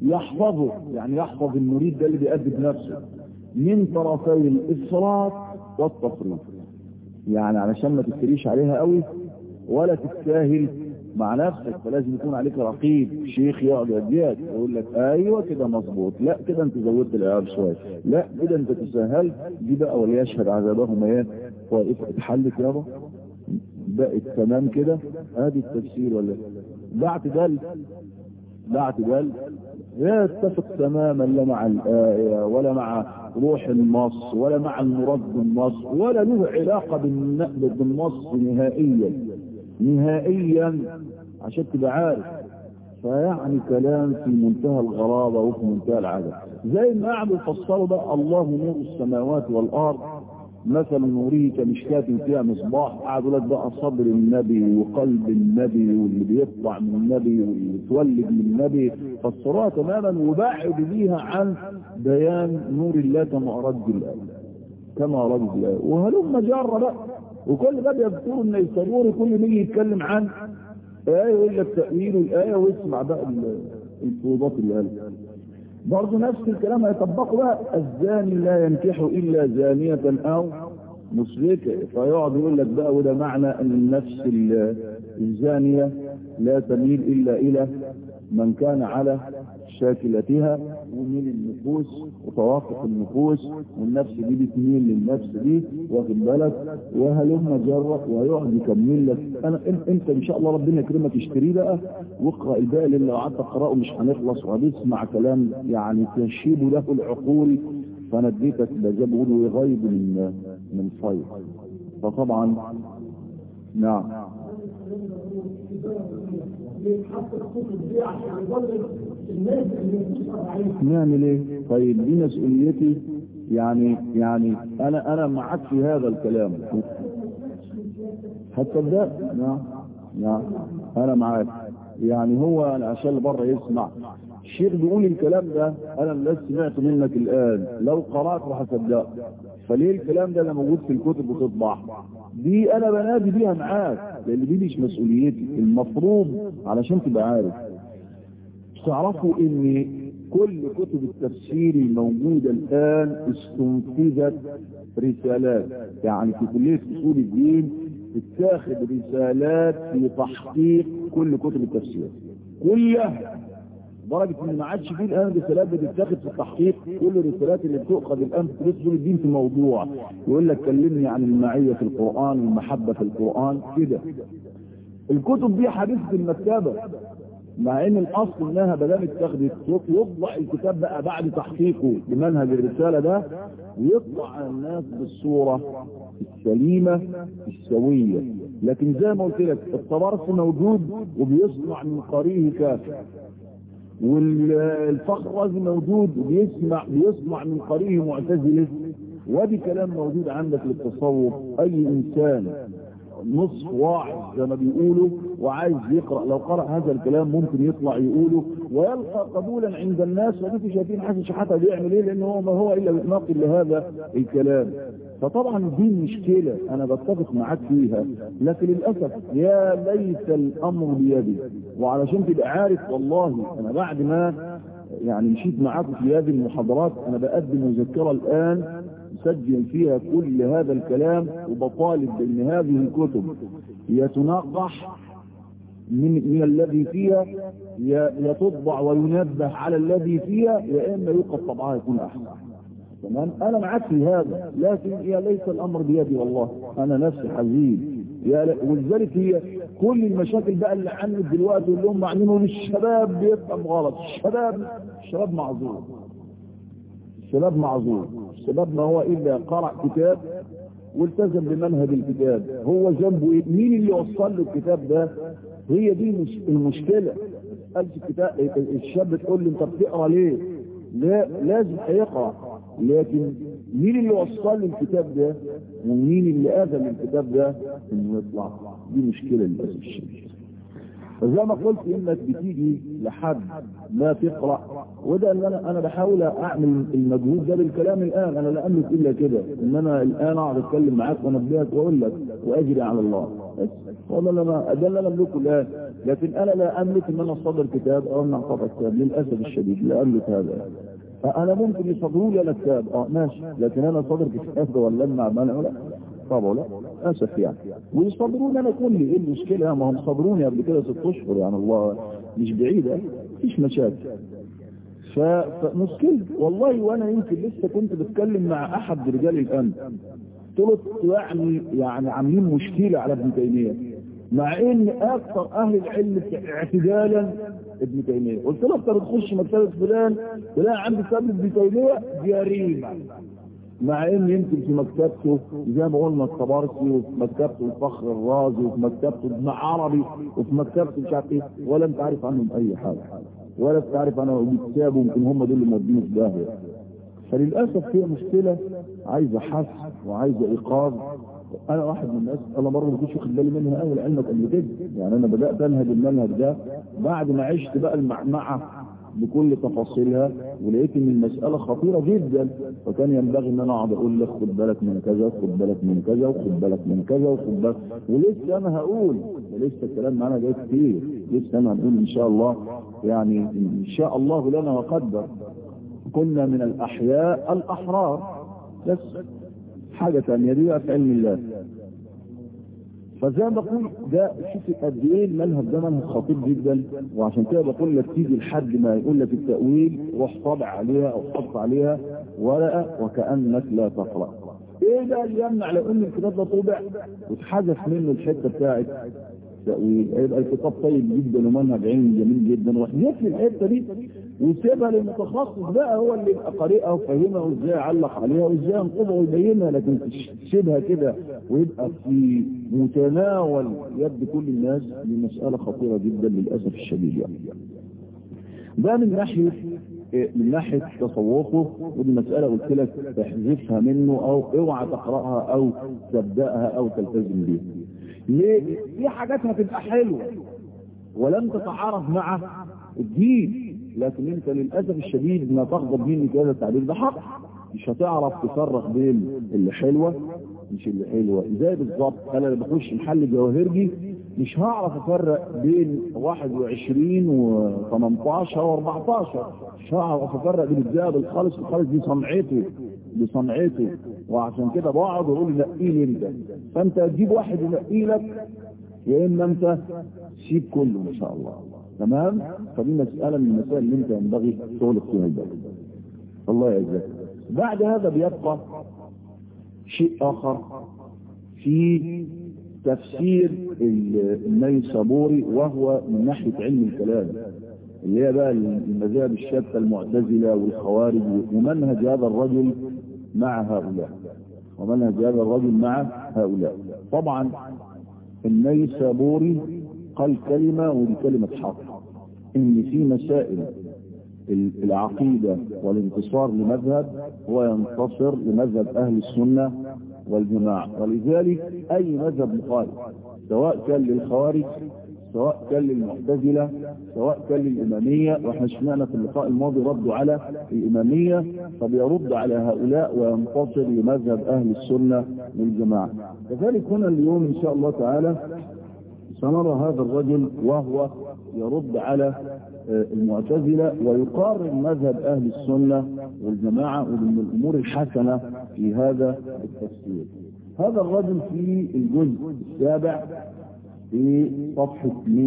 يحفظه يعني يحفظ المريد ده اللي بيأدب نفسه من طرفي الإفراط والتفريط يعني علشان ما تفتريش عليها قوي ولا تتساهل مع نفسك فلازم يكون عليك رقيب شيخ يقعد يديك يقول لك ايوه كده مظبوط لا كده انت زودت العيار شويه لا كده انت تسهلت دي بقى وليشهد عذابهم ايه طائفه اتحلت يابا بقت تمام كده ادي التفسير ولا ده اعتدال ده اعتدال لا يتفق تماما لا مع الآية ولا مع روح النص ولا مع المراد بالنص ولا له علاقة بالنص نهائيا نهائيا عشان تبقى عارف فيعني كلام في منتهى الغرابة وفي منتهى العجب زي ما قعدوا يفسروا بقى الله نور السماوات والأرض مثل نوره كمشكاة فيها مصباح قعدوا لك بقى صدر النبي وقلب النبي واللي بيطلع من النبي واللي يتولد من النبي فسروها تماما وبعدوا بيها عن بيان نور الله كما أراد الآية كما أراد الآية وهلم جرى بقى وكل ده بيذكروا ان الصبور كل ما يجي يتكلم عن آية يقول لك تأويل الآية ويسمع بقى الفوضات اللي قالها برضه نفس الكلام هيطبقه بقى الزاني لا ينكح إلا زانية أو مشركة فيقعد يقول لك بقى وده معنى أن النفس الزانية لا تميل إلا إلى من كان على شاكلتها ومن النفوس وتوافق النفوس والنفس دي بتميل للنفس دي واخد بالك وهلم جرة ويقعد يكمل لك انا انت ان شاء الله ربنا يكرمك اشتريه بقى واقرا الباقي اللي لو قعدت اقراه مش هنخلص وهتسمع كلام يعني تشيب له العقول فانا اديتك ده زي ما بيقولوا غيب من من فيض فطبعا نعم حتى الكتب دي عشان يضلل الناس اللي بتسأل عليها نعمل ايه طيب دي مسؤوليتي يعني يعني انا انا معك في هذا الكلام حتى ده نعم نعم انا معاك يعني هو أنا عشان اللي بره يسمع الشيخ بيقول الكلام ده انا اللي سمعته منك الان لو قرات وهصدقه فليه الكلام ده اللي موجود في الكتب وتطبع دي انا بنادي بيها معاك لان دي مش مسؤوليتي المفروض علشان تبقى عارف تعرفوا ان كل كتب التفسير الموجودة الان استنفذت رسالات يعني في كلية اصول الدين اتاخد رسالات في تحقيق كل كتب التفسير كلها درجة ان ما عادش فيه الان رسالات بتتاخد في التحقيق كل الرسالات اللي بتؤخذ الان في كلية اصول الدين في موضوع يقول لك كلمني عن المعية في القرآن والمحبة في القرآن كده الكتب دي حديثة المكتبة مع ان الاصل انها بدل اتخذت يطلع الكتاب بقى بعد تحقيقه بمنهج الرسالة ده ويطلع على الناس بالصورة السليمة السوية لكن زي ما قلت لك الطبرس موجود وبيصنع من قريه كافر والفخرز موجود وبيسمع بيصنع من قريه معتزله وادي كلام موجود عندك للتصوف اي انسان نصف واعظ زي ما بيقولوا وعايز يقرأ لو قرأ هذا الكلام ممكن يطلع يقوله ويلقى قبولا عند الناس ودي شايفين حسن شحاتة بيعمل ايه لانه هو ما هو الا ناقل لهذا الكلام فطبعا دي مشكلة انا بتفق معاك فيها لكن للأسف يا ليت الامر بيدي وعلشان تبقى عارف والله انا بعد ما يعني مشيت معاكم في هذه المحاضرات انا بقدم مذكرة الان سجل فيها كل هذا الكلام وبطالب بان هذه الكتب يتناقح من, من الذي فيها يتطبع وينبه على الذي فيها يا اما يوقف طبعها يكون احسن تمام انا معك في هذا لكن يا ليس الامر بيدي والله انا نفسي حزين يا ولذلك هي كل المشاكل بقى اللي عندك دلوقتي اللي هم عاملينهم الشباب بيفهم غلط الشباب الشباب معذور الشباب معذور الشباب ما هو الا قرأ كتاب والتزم بمنهج الكتاب هو ذنبه ايه مين اللي وصل له الكتاب ده هي دي مش المشكلة قالش الكتاب الشاب تقول لي انت بتقرا ليه لا لازم هيقرا لكن مين اللي وصل له الكتاب ده ومين اللي اذن الكتاب ده انه يطلع دي مشكلة للاسف الشديد فزي ما قلت انك بتيجي لحد لا تقرأ وده اللي انا انا بحاول اعمل المجهود ده بالكلام الان انا لا املك الا كده ان انا الان اقعد اتكلم معاك وانبهك واقول لك واجري على الله بس هو ده اللي انا ده اللي انا املكه الان لكن انا لا املك ان انا اصدر كتاب او ان اعتبر كتاب للاسف الشديد لا املك هذا فانا ممكن يصدروا لي انا كتاب اه ماشي لكن انا صدر كتاب ولا انا عمال لا طبعا لا اسف يعني ويصدرون انا كل ايه المشكله ما هم صدروني قبل كده ست اشهر يعني الله مش بعيده مفيش مشاكل فمشكلة والله وانا يمكن لسه كنت بتكلم مع احد رجال الامن قلت له يعني يعني عاملين مشكلة على ابن تيمية مع ان اكثر اهل العلم اعتدالا ابن تيمية قلت له انت بتخش مكتبة فلان تلاقي عندي كتاب ابن تيمية جريمة مع ان يمكن في مكتبته زي ما قلنا الطبارسي وفي مكتبته الفخر الرازي وفي مكتبته ابن عربي وفي مكتبته مش عارف ايه ولا انت عارف عنهم اي حاجه ولا تعرف انا بيكتابه يمكن هم دول اللي مودينه في داهيه فللاسف في مشكله عايزه حث وعايزه ايقاظ انا واحد من الناس انا مره ما كنتش واخد بالي منها قوي لعلمك قبل كده يعني انا بدات انهج المنهج ده بعد ما عشت بقى المعمعه بكل تفاصيلها ولقيت ان المساله خطيره جدا فكان ينبغي ان انا اقعد اقول لك خد بالك من كذا خد بالك من كذا وخد بالك من كذا وخد بالك ولسه انا هقول ولسه الكلام معانا جاي كتير لسه انا هنقول ان شاء الله يعني ان شاء الله لنا وقدر كنا من الاحياء الاحرار بس حاجه ثانيه دي في علم الله فزي ما بقول ده شوف قد ايه المنهج ده منهج خطير جدا وعشان كده بقول لك تيجي لحد ما يقول لك التاويل روح طابع عليها او حط عليها ورقه وكانك لا تقرا ايه ده اللي يمنع لو ان الكتاب ده طبع واتحذف منه الحته بتاعت تأويل هيبقى الكتاب طيب جدا ومنهج علمي جميل جدا واحذف لي الحته دي وسيبها للمتخصص بقى هو اللي يبقى قارئها وفاهمها وازاي يعلق عليها وازاي ينقضها ويبينها لكن تسيبها كده ويبقى في متناول يد كل الناس دي مساله خطيره جدا للاسف الشديد يعني. ده من ناحيه من ناحيه تصوفه ودي مساله قلت لك تحذفها منه او اوعى تقراها او تبداها او تلتزم بيها. ليه؟ في حاجات هتبقى حلوه ولم تتعارف مع الدين لكن انت للاسف الشديد ما تغضب مني كذا التعبير ده حق مش هتعرف تفرق بين اللي حلوه مش اللي حلوه زي بالظبط انا اللي بخش محل جواهرجي مش هعرف افرق بين 21 و18 و14 مش هعرف افرق بين الذهب الخالص والخالص دي صنعته دي صنعته وعشان كده بقعد واقول نقي لي انت فانت تجيب واحد ينقي لك يا اما انت سيب كله ما شاء الله تمام فدي مساله من المسائل اللي انت ينبغي تغلق فيها الباب الله يعزك بعد هذا بيبقى شيء اخر في تفسير النيسابوري وهو من ناحيه علم الكلام اللي هي بقى المذاهب الشاذة المعتزلة والخوارج ومنهج هذا الرجل مع هؤلاء ومنهج هذا الرجل مع هؤلاء طبعا النيسابوري قال كلمة ودي كلمة حق ان في مسائل العقيدة والانتصار لمذهب هو ينتصر لمذهب اهل السنة والجماعة ولذلك اي مذهب مخالف سواء كان للخوارج سواء كان للمعتزلة سواء كان للإمامية واحنا سمعنا في اللقاء الماضي ردوا على الإمامية فبيرد على هؤلاء وينتصر لمذهب أهل السنة والجماعة كذلك هنا اليوم إن شاء الله تعالى سنرى هذا الرجل وهو يرد على المعتزلة ويقارن مذهب أهل السنة والجماعة ومن الأمور الحسنة في هذا التفسير هذا الرجل في الجزء السابع في صفحة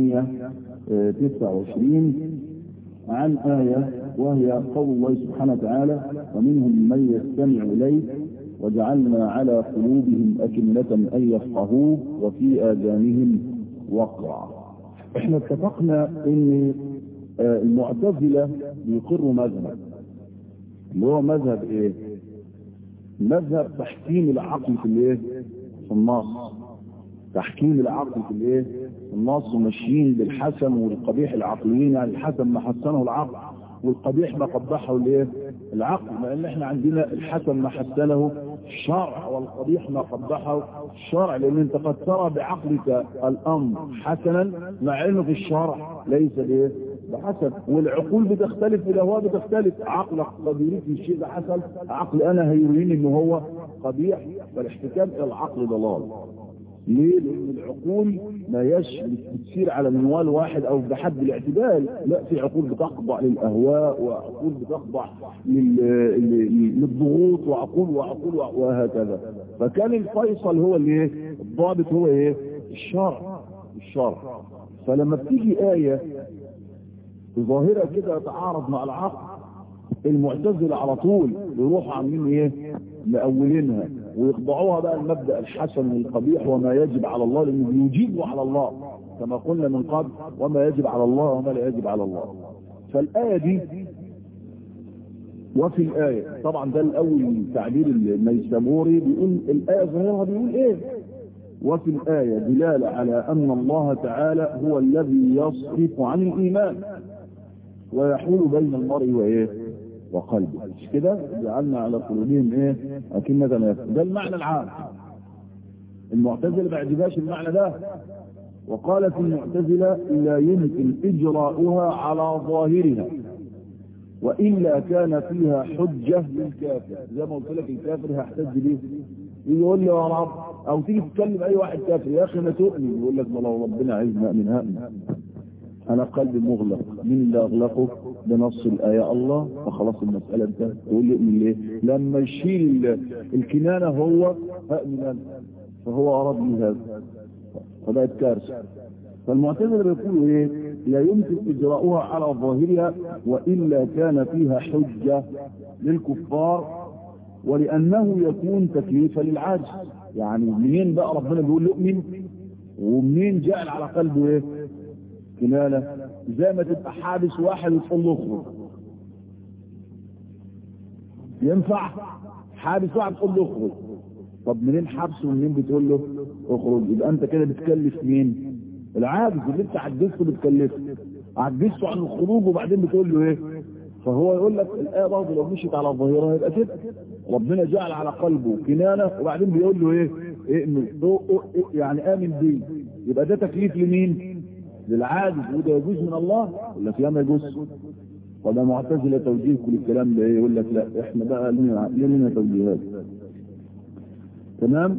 129 عن آية وهي قول الله سبحانه وتعالى ومنهم من يستمع إليك وجعلنا على قلوبهم أكنة أن يفقهوه وفي آذانهم وقرا احنا اتفقنا ان المعتزلة بيقروا مذهب اللي هو مذهب ايه مذهب تحكيم العقل في الايه في النص تحكيم العقل في الايه النص ماشيين بالحسن والقبيح العقليين يعني الحسن ما حسنه العقل والقبيح ما قبحه الايه العقل لان احنا عندنا الحسن ما حسنه الشرع والقبيح ما قبحه الشرع لان انت قد ترى بعقلك الامر حسنا مع انه في الشرع ليس بايه بحسن والعقول بتختلف الاهواء بتختلف عقلك قد يريد الشيء ده حسن عقل انا هيريني انه هو قبيح فالاحتكام الى العقل ضلال ليه؟ لأن العقول ما يش بتصير على منوال واحد أو بحد الاعتدال لا في عقول بتخضع للأهواء وعقول بتخضع لل- للضغوط وعقول وعقول وهكذا فكان الفيصل هو الايه الضابط هو ايه الشرع الشرع فلما بتيجي آية ظاهرة كده تتعارض مع العقل المعتزلة على طول يروحوا عاملين ايه مأولينها ويخضعوها بقى المبدأ الحسن والقبيح وما يجب على الله لأنه يجيبوا على الله كما قلنا من قبل وما يجب على الله وما لا يجب على الله فالآية دي وفي الآية طبعا ده الأول تعبير الميسموري بيقول الآية ظاهرها بيقول إيه وفي الآية دلالة على أن الله تعالى هو الذي يصرف عن الإيمان ويحول بين المرء وإيه وقلبه مش كده جعلنا على قلوبهم إيه أكنة ده المعنى العام المعتزلة ما عجبهاش المعنى ده وقالت المعتزلة لا يمكن إجراؤها على ظاهرها وإلا كان فيها حجة للكافر زي ما قلت لك الكافر هيحتج بيه يقول لي يا رب او تيجي تتكلم اي واحد كافر يا اخي ما تؤمن يقول لك ما لو ربنا عايزنا من هأمن انا قلبي مغلق مين اللي اغلقه بنص الايه الله فخلاص المساله انتهت تقول لي اؤمن ليه لما يشيل الكنانه هو هأمن انا فهو اراد لي هذا فبقت كارثه فالمعتزله بيقولوا ايه لا يمكن اجراؤها على ظاهرها والا كان فيها حجه للكفار ولانه يكون تكليفا للعاجز يعني منين بقى ربنا بيقول يؤمن ومنين جعل على قلبه ايه كنانه زي ما تبقى حابس واحد وتقول له اخرج ينفع حابس واحد تقول له اخرج طب منين حبسه ومنين بتقول له اخرج يبقى انت كده بتكلف مين العاجز اللي انت عجزته بتكلفه عجزته عن الخروج وبعدين بتقول له ايه فهو يقول لك الايه برضه لو مشيت على ظاهرها يبقى كده ربنا جعل على قلبه كنانه وبعدين بيقول له ايه اؤمن يعني امن بي يبقى ده تكليف لمين للعاجز وده يجوز من الله ولا في ما يجوز وده معتزله توجيه كل الكلام ده ايه يقول لك لا احنا بقى لنا لنا توجيهات تمام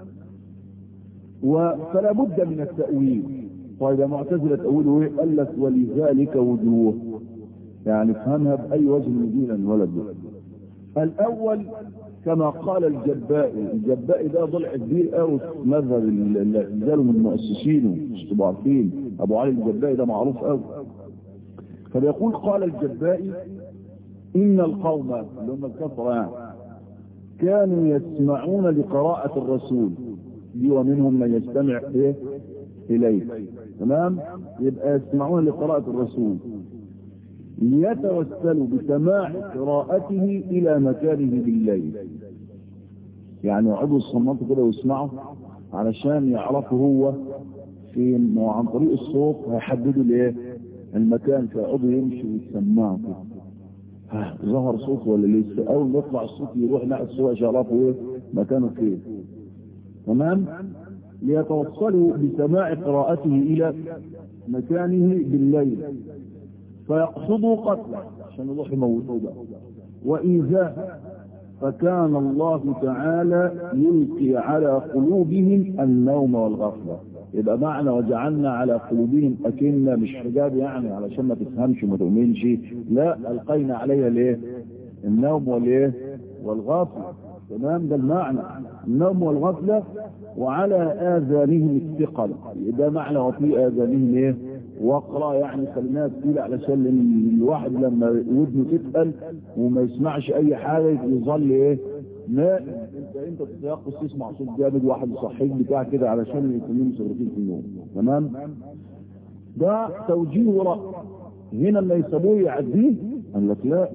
فلا بد من التأويل طيب يا معتزلة تأويله ايه قال لك ولذلك وجوه يعني افهمها بأي وجه من دين الولد الأول كما قال الجبائي الجبائي ده ضلع كبير قوي في مذهب الاعتزال من مؤسسينه مش تبقوا عارفين أبو علي الجبائي ده معروف قوي فبيقول قال الجبائي إن القوم اللي هم الكفر يعني كانوا يسمعون لقراءة الرسول دي ومنهم من يستمع إيه إليه تمام يبقى يسمعون لقراءة الرسول ليتوسلوا بسماع قراءته إلى مكانه بالليل يعني يقعدوا الصمات كده ويسمعوا علشان يعرفوا هو فين وعن طريق الصوت هيحددوا الايه المكان فيقعدوا يمشوا ويسمعوا كده ظهر صوت ولا لسه اول ما يطلع الصوت يروح ناحيه الصوت يعرفوا ايه مكانه فين تمام ليتوصلوا بسماع قراءته الى مكانه بالليل فيقصدوا قتله عشان يروح يموتوه بقى وايذاء فكان الله تعالى يلقي على قلوبهم النوم والغفله يبقى معنى وجعلنا على قلوبهم أكنة مش حجاب يعني علشان ما تفهمش وما تؤمنش لا ألقينا عليها ليه النوم والايه والغفلة تمام ده المعنى النوم والغفلة وعلى آذانهم الثقل ده معنى وفي آذانهم ايه وقرا يعني خليناها تقيلة علشان الواحد لما ودنه تتقل وما يسمعش أي حاجة يظل ايه نائم انت انت تتيقظ تسمع صوت جامد واحد يصحيك بتاع كده علشان يكونوا مصرفين في النوم تمام ده توجيه رأي هنا اللي يسموه يعديه قال لك لا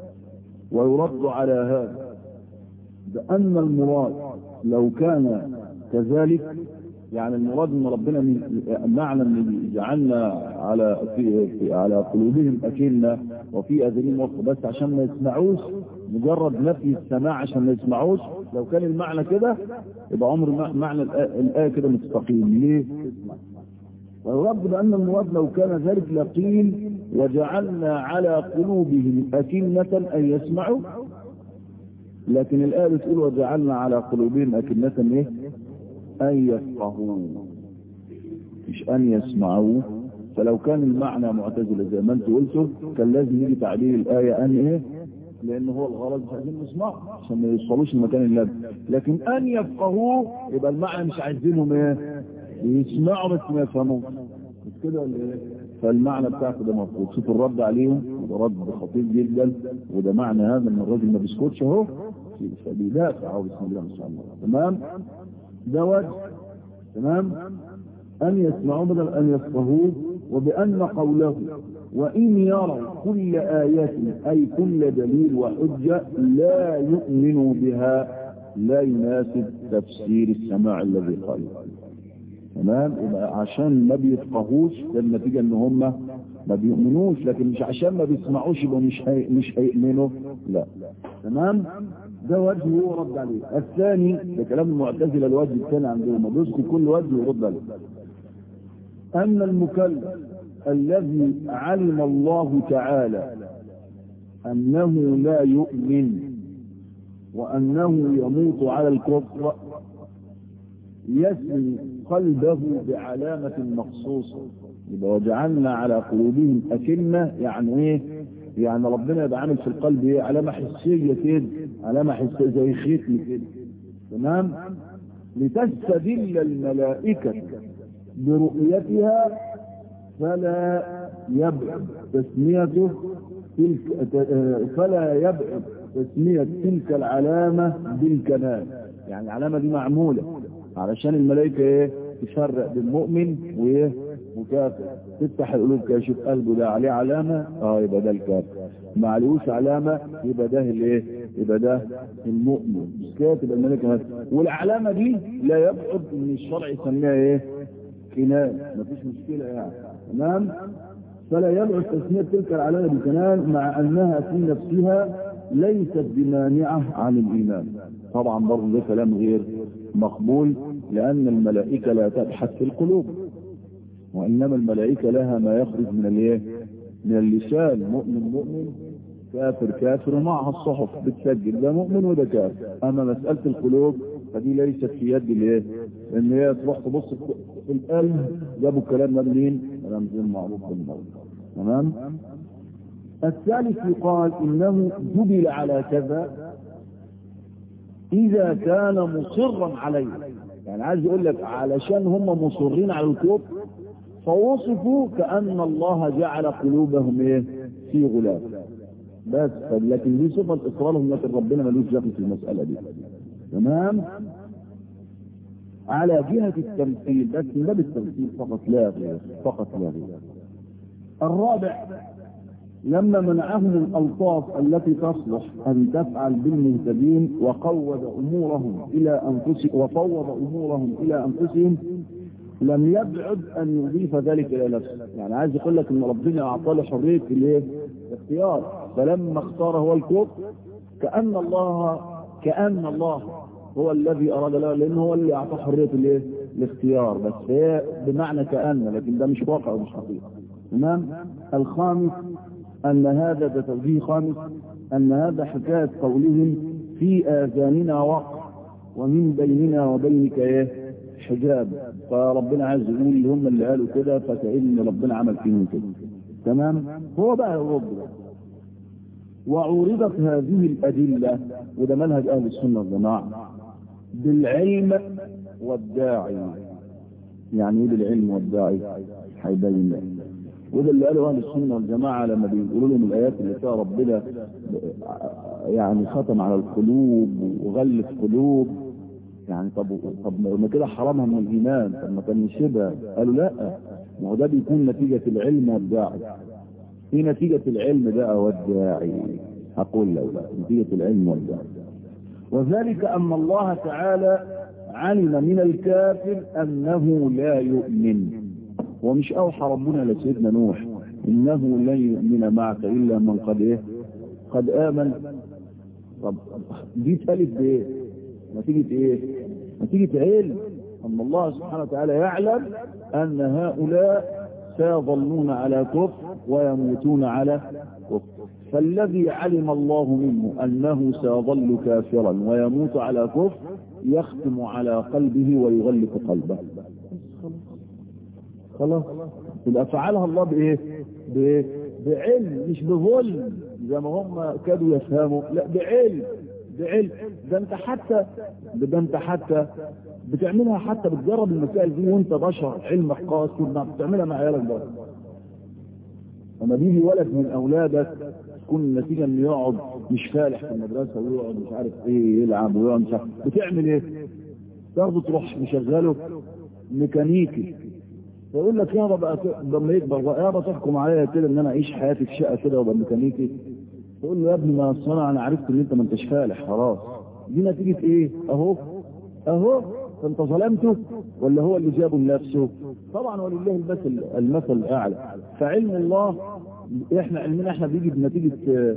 ويرد على هذا بأن المراد لو كان كذلك يعني المراد ان ربنا معنى ان جعلنا على في, في على قلوبهم اكلنا وفي اذانهم وقت بس عشان ما يسمعوش مجرد نفي السماع عشان ما يسمعوش لو كان المعنى كده يبقى عمر معنى الايه كده مستقيم ليه؟ والرد بان المراد لو كان ذلك لقيل وجعلنا على قلوبهم اكنه ان يسمعوا لكن الايه بتقول وجعلنا على قلوبهم اكنه ايه؟ أن يفقهوا مش أن يسمعوا فلو كان المعنى معتزلة زي ما انت قلته كان لازم يجي تعبير الآية أن إيه لأن هو الغرض مش عايزين نسمع عشان ما يوصلوش المكان اللازم لكن أن يفقهوا يبقى المعنى مش عايزينهم إيه يسمعوا بس ما يفهموش مش كده ولا إيه فالمعنى بتاعته ده مفروض شوف الرد عليهم وده رد خطير جدا وده معنى هذا ان الراجل ما بيسكتش اهو فبيدافع اهو بسم الله ما شاء الله تمام ده وجه تمام ان يسمعوا بدل ان يفقهوه وبان قوله وان يروا كل آيات اي كل دليل وحجة لا يؤمنوا بها لا يناسب تفسير السماع الذي قاله تمام يبقى عشان ما بيفقهوش ده النتيجه ان هم ما بيؤمنوش لكن مش عشان ما بيسمعوش يبقوا مش هي مش هيؤمنوا لا تمام ده وجه هو رد عليه الثاني ده كلام المعتزله الوجه الثاني عندهم بيذكر كل وجه ويرد عليه ان المكلف الذي علم الله تعالى انه لا يؤمن وانه يموت على الكفر يسمي قلبه بعلامة مخصوصة يبقى وجعلنا على قلوبهم أكنة يعني ايه يعني ربنا يبقى عامل في القلب ايه علامة حسية كده علامة حسية زي ختم كده تمام لتستدل الملائكة برؤيتها فلا يبعد تسميته تلك فلا يبعد تسمية تلك العلامة بالكمال يعني العلامة دي معمولة علشان الملائكة ايه تفرق بين مؤمن وايه وكافر تفتح القلوب كده شوف قلبه ده عليه علامة اه يبقى ده الكافر ما عليهوش علامة يبقى ده الايه يبقى ده المؤمن مش كده تبقى الملائكة مثلا والعلامة دي لا يبعد ان الشرع يسميها ايه كنان مفيش مشكلة يعني تمام فلا يبعد تسمية تلك العلامة بالكنان مع انها في نفسها ليست بمانعة عن الايمان طبعا برضه ده كلام غير مقبول لأن الملائكة لا تبحث في القلوب وإنما الملائكة لها ما يخرج من الايه من اللسان مؤمن مؤمن كافر كافر ومعها الصحف بتسجل ده مؤمن وده كافر أما مسألة القلوب فدي ليست في يد الايه ان هي تروح تبص في القلب جابوا الكلام ده منين كلام غير معروف بالموت تمام الثالث يقال انه جبل على كذا إذا كان مصرا عليه يعني عايز يقول لك علشان هم مصرين على الكفر فوصفوا كأن الله جعل قلوبهم ايه في غلاف بس لكن دي صفة إصرارهم لكن ربنا ملوش دخل في المسألة دي تمام على جهة التمثيل بس لا بالتمثيل فقط لا غير فقط لا غير الرابع لما منعهم الألطاف التي تصلح أن تفعل بالمهتدين وقود أمورهم إلى أنفسهم وفوض أمورهم إلى أنفسهم لم يبعد أن يضيف ذلك إلى نفسه يعني عايز يقول لك أن ربنا أعطاه له حرية الايه؟ الاختيار فلما اختار هو الكفر كأن الله كأن الله هو الذي أراد له لأنه هو اللي أعطاه حرية الايه؟ الاختيار بس هي بمعنى كأن لكن ده مش واقع ومش حقيقة تمام الخامس أن هذا ده توجيه خامس أن هذا حكاية قولهم في آذاننا وقع ومن بيننا وبينك ايه حجاب فربنا عايز يقول هم اللي قالوا كده فكأن ربنا عمل فيهم كده تمام هو بقى الرب ده وعورضت هذه الأدلة وده منهج أهل السنة والجماعة بالعلم والداعي يعني ايه بالعلم والداعي هيبين لك وده اللي قاله اهل السنه والجماعه لما بيقولوا لهم الايات اللي فيها ربنا يعني ختم على القلوب وغلف قلوب يعني طب طب ما كده حرامها من الايمان طب ما كان شبه قالوا لا ما هو ده بيكون نتيجه العلم والداعي في نتيجه العلم بقى والداعي هقول لو بقى نتيجه العلم والداعي وذلك ان الله تعالى علم من الكافر انه لا يؤمن ومش اوحى ربنا لسيدنا نوح انه لن يؤمن معك الا من قد ايه قد امن طب دي ثالث بايه نتيجة ايه نتيجة علم ان الله سبحانه وتعالى يعلم ان هؤلاء سيظلون على كفر ويموتون على كفر فالذي علم الله منه انه سيظل كافرا ويموت على كفر يختم على قلبه ويغلق قلبه خلاص يبقى فعلها الله بايه بايه بعلم مش بظلم زي ما هم كادوا يفهموا لا بعلم بعلم ده انت حتى ده انت حتى بتعملها حتى بتجرب المسائل دي وانت بشر علمك قاسي بتعملها مع عيالك برضه لما بيجي ولد من اولادك تكون النتيجه انه يقعد مش فالح في المدرسه ويقعد مش عارف ايه يلعب ويقعد مش عارف بتعمل ايه؟ برضه تروح مشغله ميكانيكي فيقول لك يابا بقى لما يكبر بقى يابا تحكم عليا كده ان انا اعيش حياتي في شقه كده وابقى ميكانيكي تقول له يا ابني ما اصل انا عرفت ان انت ما انتش فالح خلاص دي نتيجه ايه؟ اهو اهو فانت ظلمته ولا هو اللي جابه لنفسه؟ طبعا ولله المثل المثل الاعلى فعلم الله احنا علمنا احنا بيجي بنتيجه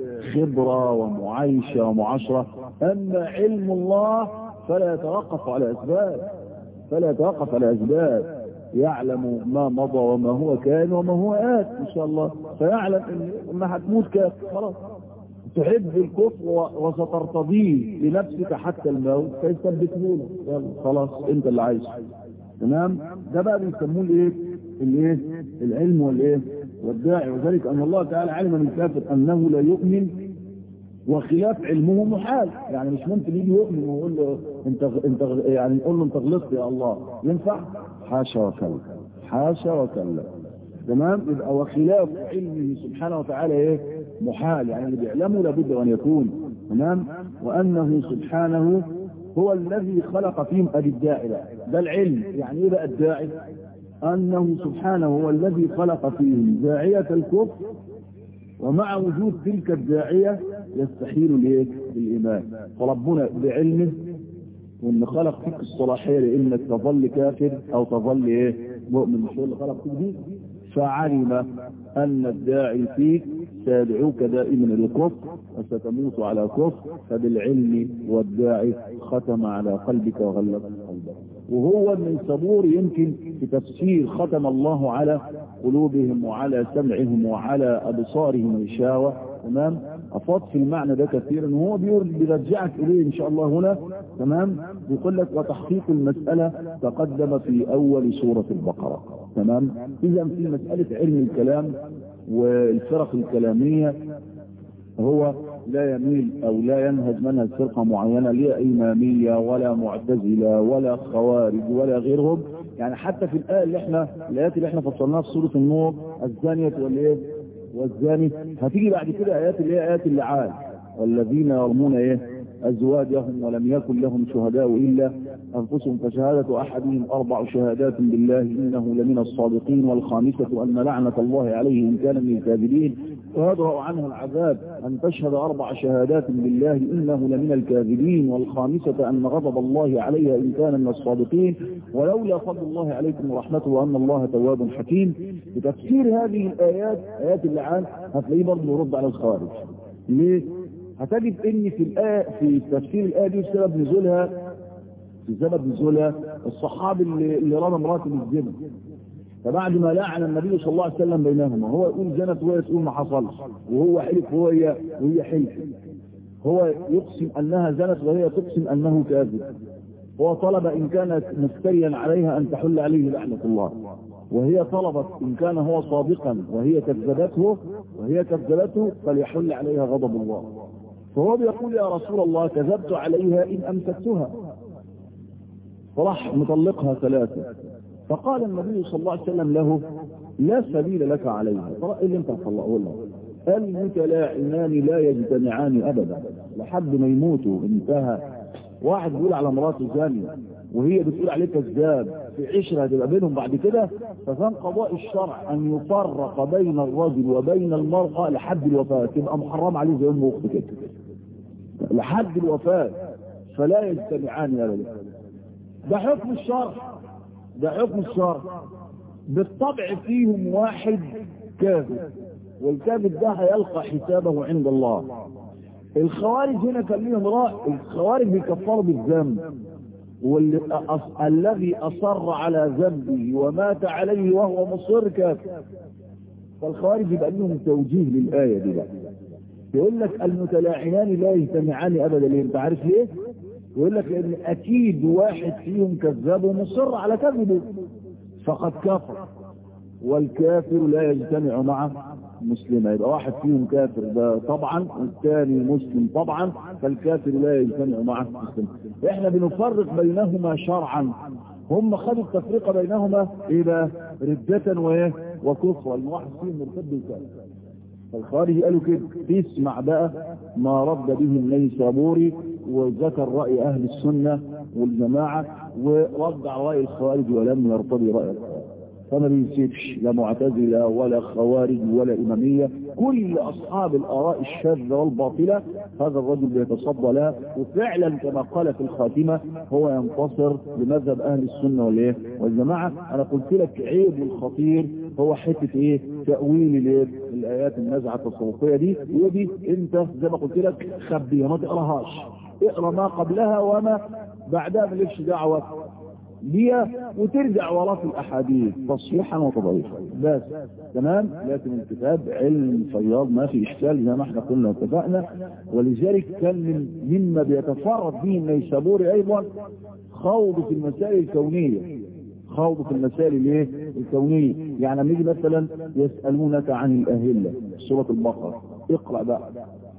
خبره ومعايشه ومعاشره اما علم الله فلا يتوقف على اسباب فلا يتوقف على اسباب يعلم ما مضى وما هو كان وما هو آت إن شاء الله فيعلم إن ما هتموت كافر خلاص تحب الكفر وسترتضيه لنفسك حتى الموت فيثبته لك يلا خلاص انت اللي عايزه تمام ده بقى بيسموه الايه الايه العلم والايه والداعي وذلك ان الله تعالى علم من الكافر انه لا يؤمن وخلاف علمه محال يعني مش ممكن يجي يؤمن ويقول له انت انت يعني نقول له انت غلطت يا الله ينفع حاشا وكلا حاشا وكلا تمام يبقى وخلاف علمه سبحانه وتعالى ايه محال يعني اللي بيعلمه لابد ان يكون تمام وانه سبحانه هو الذي خلق فيهم ادي الداعي ده, ده العلم يعني ايه بقى الداعي انه سبحانه هو الذي خلق فيهم داعية الكفر ومع وجود تلك الداعية يستحيل الايه الايمان فربنا بعلمه وان خلق فيك الصلاحية لانك تظل كافر او تظل ايه مؤمن مش هو اللي خلق فيك دي فعلم ان الداعي فيك سيدعوك دائما الى الكفر وستموت على كفر فبالعلم والداعي ختم على قلبك وغلق قلبك وهو من صبور يمكن في تفسير ختم الله على قلوبهم وعلى سمعهم وعلى ابصارهم غشاوة تمام افاض في المعنى ده كثيرا وهو بيرجعك اليه ان شاء الله هنا تمام بيقول لك وتحقيق المسألة تقدم في اول سورة البقرة تمام اذا في مسألة علم الكلام والفرق الكلامية هو لا يميل او لا ينهج منهج فرقة معينة لا امامية ولا معتزلة ولا خوارج ولا غيرهم يعني حتى في الآية اللي احنا الآيات اللي احنا فصلناها في سورة النور الزانية والايه والزاني هتيجي بعد كده آيات اللي هي آيات اللعان والذين يرمون ايه أزواجهم ولم يكن لهم شهداء إلا أنفسهم فشهادة أحدهم أربع شهادات بالله إنه لمن الصادقين والخامسة أن لعنة الله عليه إن كان من الكاذبين ويدرأ عنه العذاب أن تشهد أربع شهادات بالله إنه لمن الكاذبين والخامسة أن غضب الله عليها إن كان من الصادقين ولولا فضل الله عليكم ورحمته وأن الله تواب حكيم بتفسير هذه الآيات آيات اللعان هتلاقيه برضه يرد على الخوارج ليه؟ هتجد ان في الآية في تفسير الآية دي سبب نزولها في سبب نزولها الصحابي اللي, اللي رمى امراته بالزنا فبعد ما لعن النبي صلى الله عليه وسلم بينهما هو يقول زنت وهي تقول ما حصلش وهو حلف وهي وهي حلف هو يقسم انها زنت وهي تقسم انه كاذب هو طلب ان كانت مفتريا عليها ان تحل عليه لعنة الله وهي طلبت ان كان هو صادقا وهي كذبته وهي كذبته فليحل عليها غضب الله فهو بيقول يا رسول الله كذبت عليها إن أمسكتها فراح مطلقها ثلاثة فقال النبي صلى الله عليه وسلم له لا سبيل لك عليها فرأي اللي انت هتطلقه لها المتلاعنان لا يجتمعان أبدا لحد ما يموتوا انتهى واحد بيقول على مراته زانية وهي بتقول عليه كذاب في عشرة هتبقى بينهم بعد كده فكان قضاء الشرع أن يفرق بين الرجل وبين المرأة لحد الوفاة تبقى محرم عليه زي أم أخت كده لحد الوفاة فلا يجتمعان أبدا ده حكم الشرع ده حكم الشرع بالطبع فيهم واحد كاذب والكاذب ده هيلقى حسابه عند الله الخوارج هنا كان لهم رأي الخوارج بيكفروا بالذنب والذي أصر على ذنبه ومات عليه وهو مصر كافر فالخوارج يبقى لهم توجيه للآية دي بقى يقول لك المتلاعنان لا يجتمعان أبدا ليه انت عارف ليه ويقول لك لان اكيد واحد فيهم كذاب ومصر على كذبه فقد كفر والكافر لا يجتمع مع مسلمة يبقى واحد فيهم كافر ده طبعا والثاني مسلم طبعا فالكافر لا يجتمع مع مسلم احنا بنفرق بينهما شرعا هم خدوا التفرقة بينهما ايه بقى ردة وايه وكفر لان واحد فيهم مرتد وكافر فالخارج قالوا كده تسمع بقى ما رد به النيسابوري وذكر رأي أهل السنة والجماعة ورد على رأي الخوارج ولم يرتضي رأي الخوارج فما بيسيبش لا معتزلة ولا خوارج ولا إمامية كل أصحاب الآراء الشاذة والباطلة هذا الرجل بيتصدى لها وفعلا كما قال في الخاتمة هو ينتصر لمذهب أهل السنة والإيه والجماعة أنا قلت لك عيب الخطير هو حتة إيه تأويل الإيه الآيات النازعة التصوفية دي ودي أنت زي ما قلت لك خبيها ما تقراهاش اقرا ما قبلها وما بعدها مالكش دعوة ليها وترجع وراه في الاحاديث تصحيحا وتضعيفا بس تمام لكن الكتاب علم فياض ما في اشكال زي ما احنا قلنا واتفقنا ولذلك كان من مما بيتفرد به النيسابوري ايضا خوض في المسائل الكونيه خوض في المسائل الايه الكونيه يعني لما يجي مثلا يسالونك عن الاهله سوره البقره اقرا بقى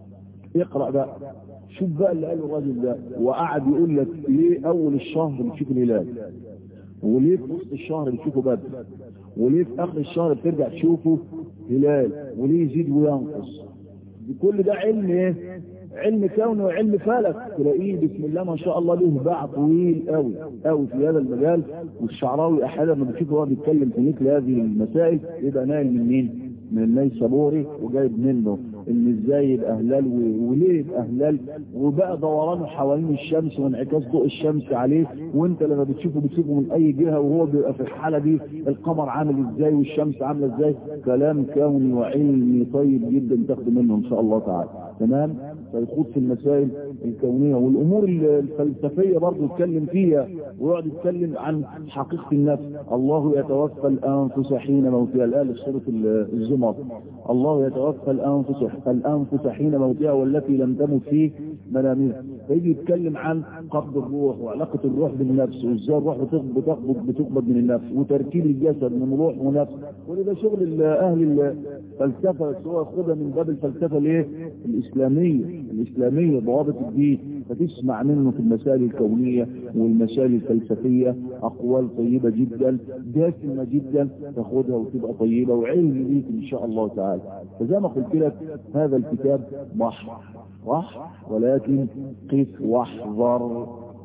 اقرا بقى شوف بقى اللي قاله الراجل ده وقعد يقول لك ليه اول الشهر بتشوف الهلال وليه في وسط الشهر بتشوفه بدر وليه في اخر الشهر بترجع تشوفه هلال وليه يزيد وينقص كل ده علم ايه علم كوني وعلم فلك تلاقيه بسم الله ما شاء الله له باع طويل قوي قوي في هذا المجال والشعراوي احيانا لما بتشوفه هو بيتكلم في مثل هذه المسائل يبقى نايل من مين؟ من النيسابوري وجايب منه ان ازاي يبقى هلال وليه يبقى هلال وبقى دورانه حوالين الشمس وانعكاس ضوء الشمس عليه وانت لما بتشوفه بتشوفه من اي جهه وهو بيبقى في الحاله دي القمر عامل ازاي والشمس عامله ازاي كلام كوني وعلمي طيب جدا تاخد منه ان شاء الله تعالى تمام فيخوض في المسائل الكونيه والامور الفلسفيه برضه يتكلم فيها ويقعد يتكلم عن حقيقه النفس الله يتوفى الانفس حين موتها الايه في سوره الزمر الله يتوفى الانفس الانفس حين موتها والتي لم تمت في منامها فيجي يتكلم عن قبض الروح وعلاقه الروح بالنفس وازاي الروح بتقبض بتقبض من النفس وتركيب الجسد من روح ونفس كل ده شغل اهل الفلسفه بس هو ياخدها من باب الفلسفه الايه؟ الاسلاميه الاسلاميه ضوابط الدين فتسمع منه في المسائل الكونيه والمسائل الفلسفيه اقوال طيبه جدا دسمه جدا تاخدها وتبقى طيبه وعلم ليك ان شاء الله تعالى فزي ما قلت لك هذا الكتاب بحر بحر ولكن قف واحذر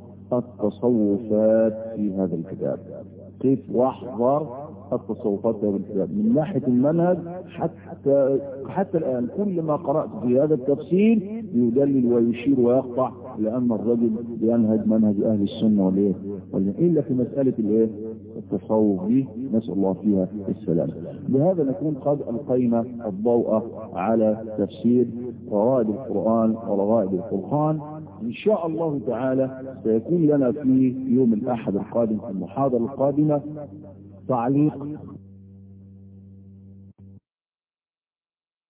التصوفات في هذا الكتاب قف واحذر التصوفات في هذا الكتاب من ناحية المنهج حتى حتى الآن كل ما قرأت في هذا التفسير يدلل ويشير ويقطع لأن الرجل ينهج منهج أهل السنة والإيه إلا في مسألة الإيه التصوف دي نسأل الله فيها السلام بهذا نكون قد ألقينا الضوء على تفسير روائد القرآن ورغائب الفرقان إن شاء الله تعالى سيكون لنا في يوم الأحد القادم في المحاضرة القادمة تعليق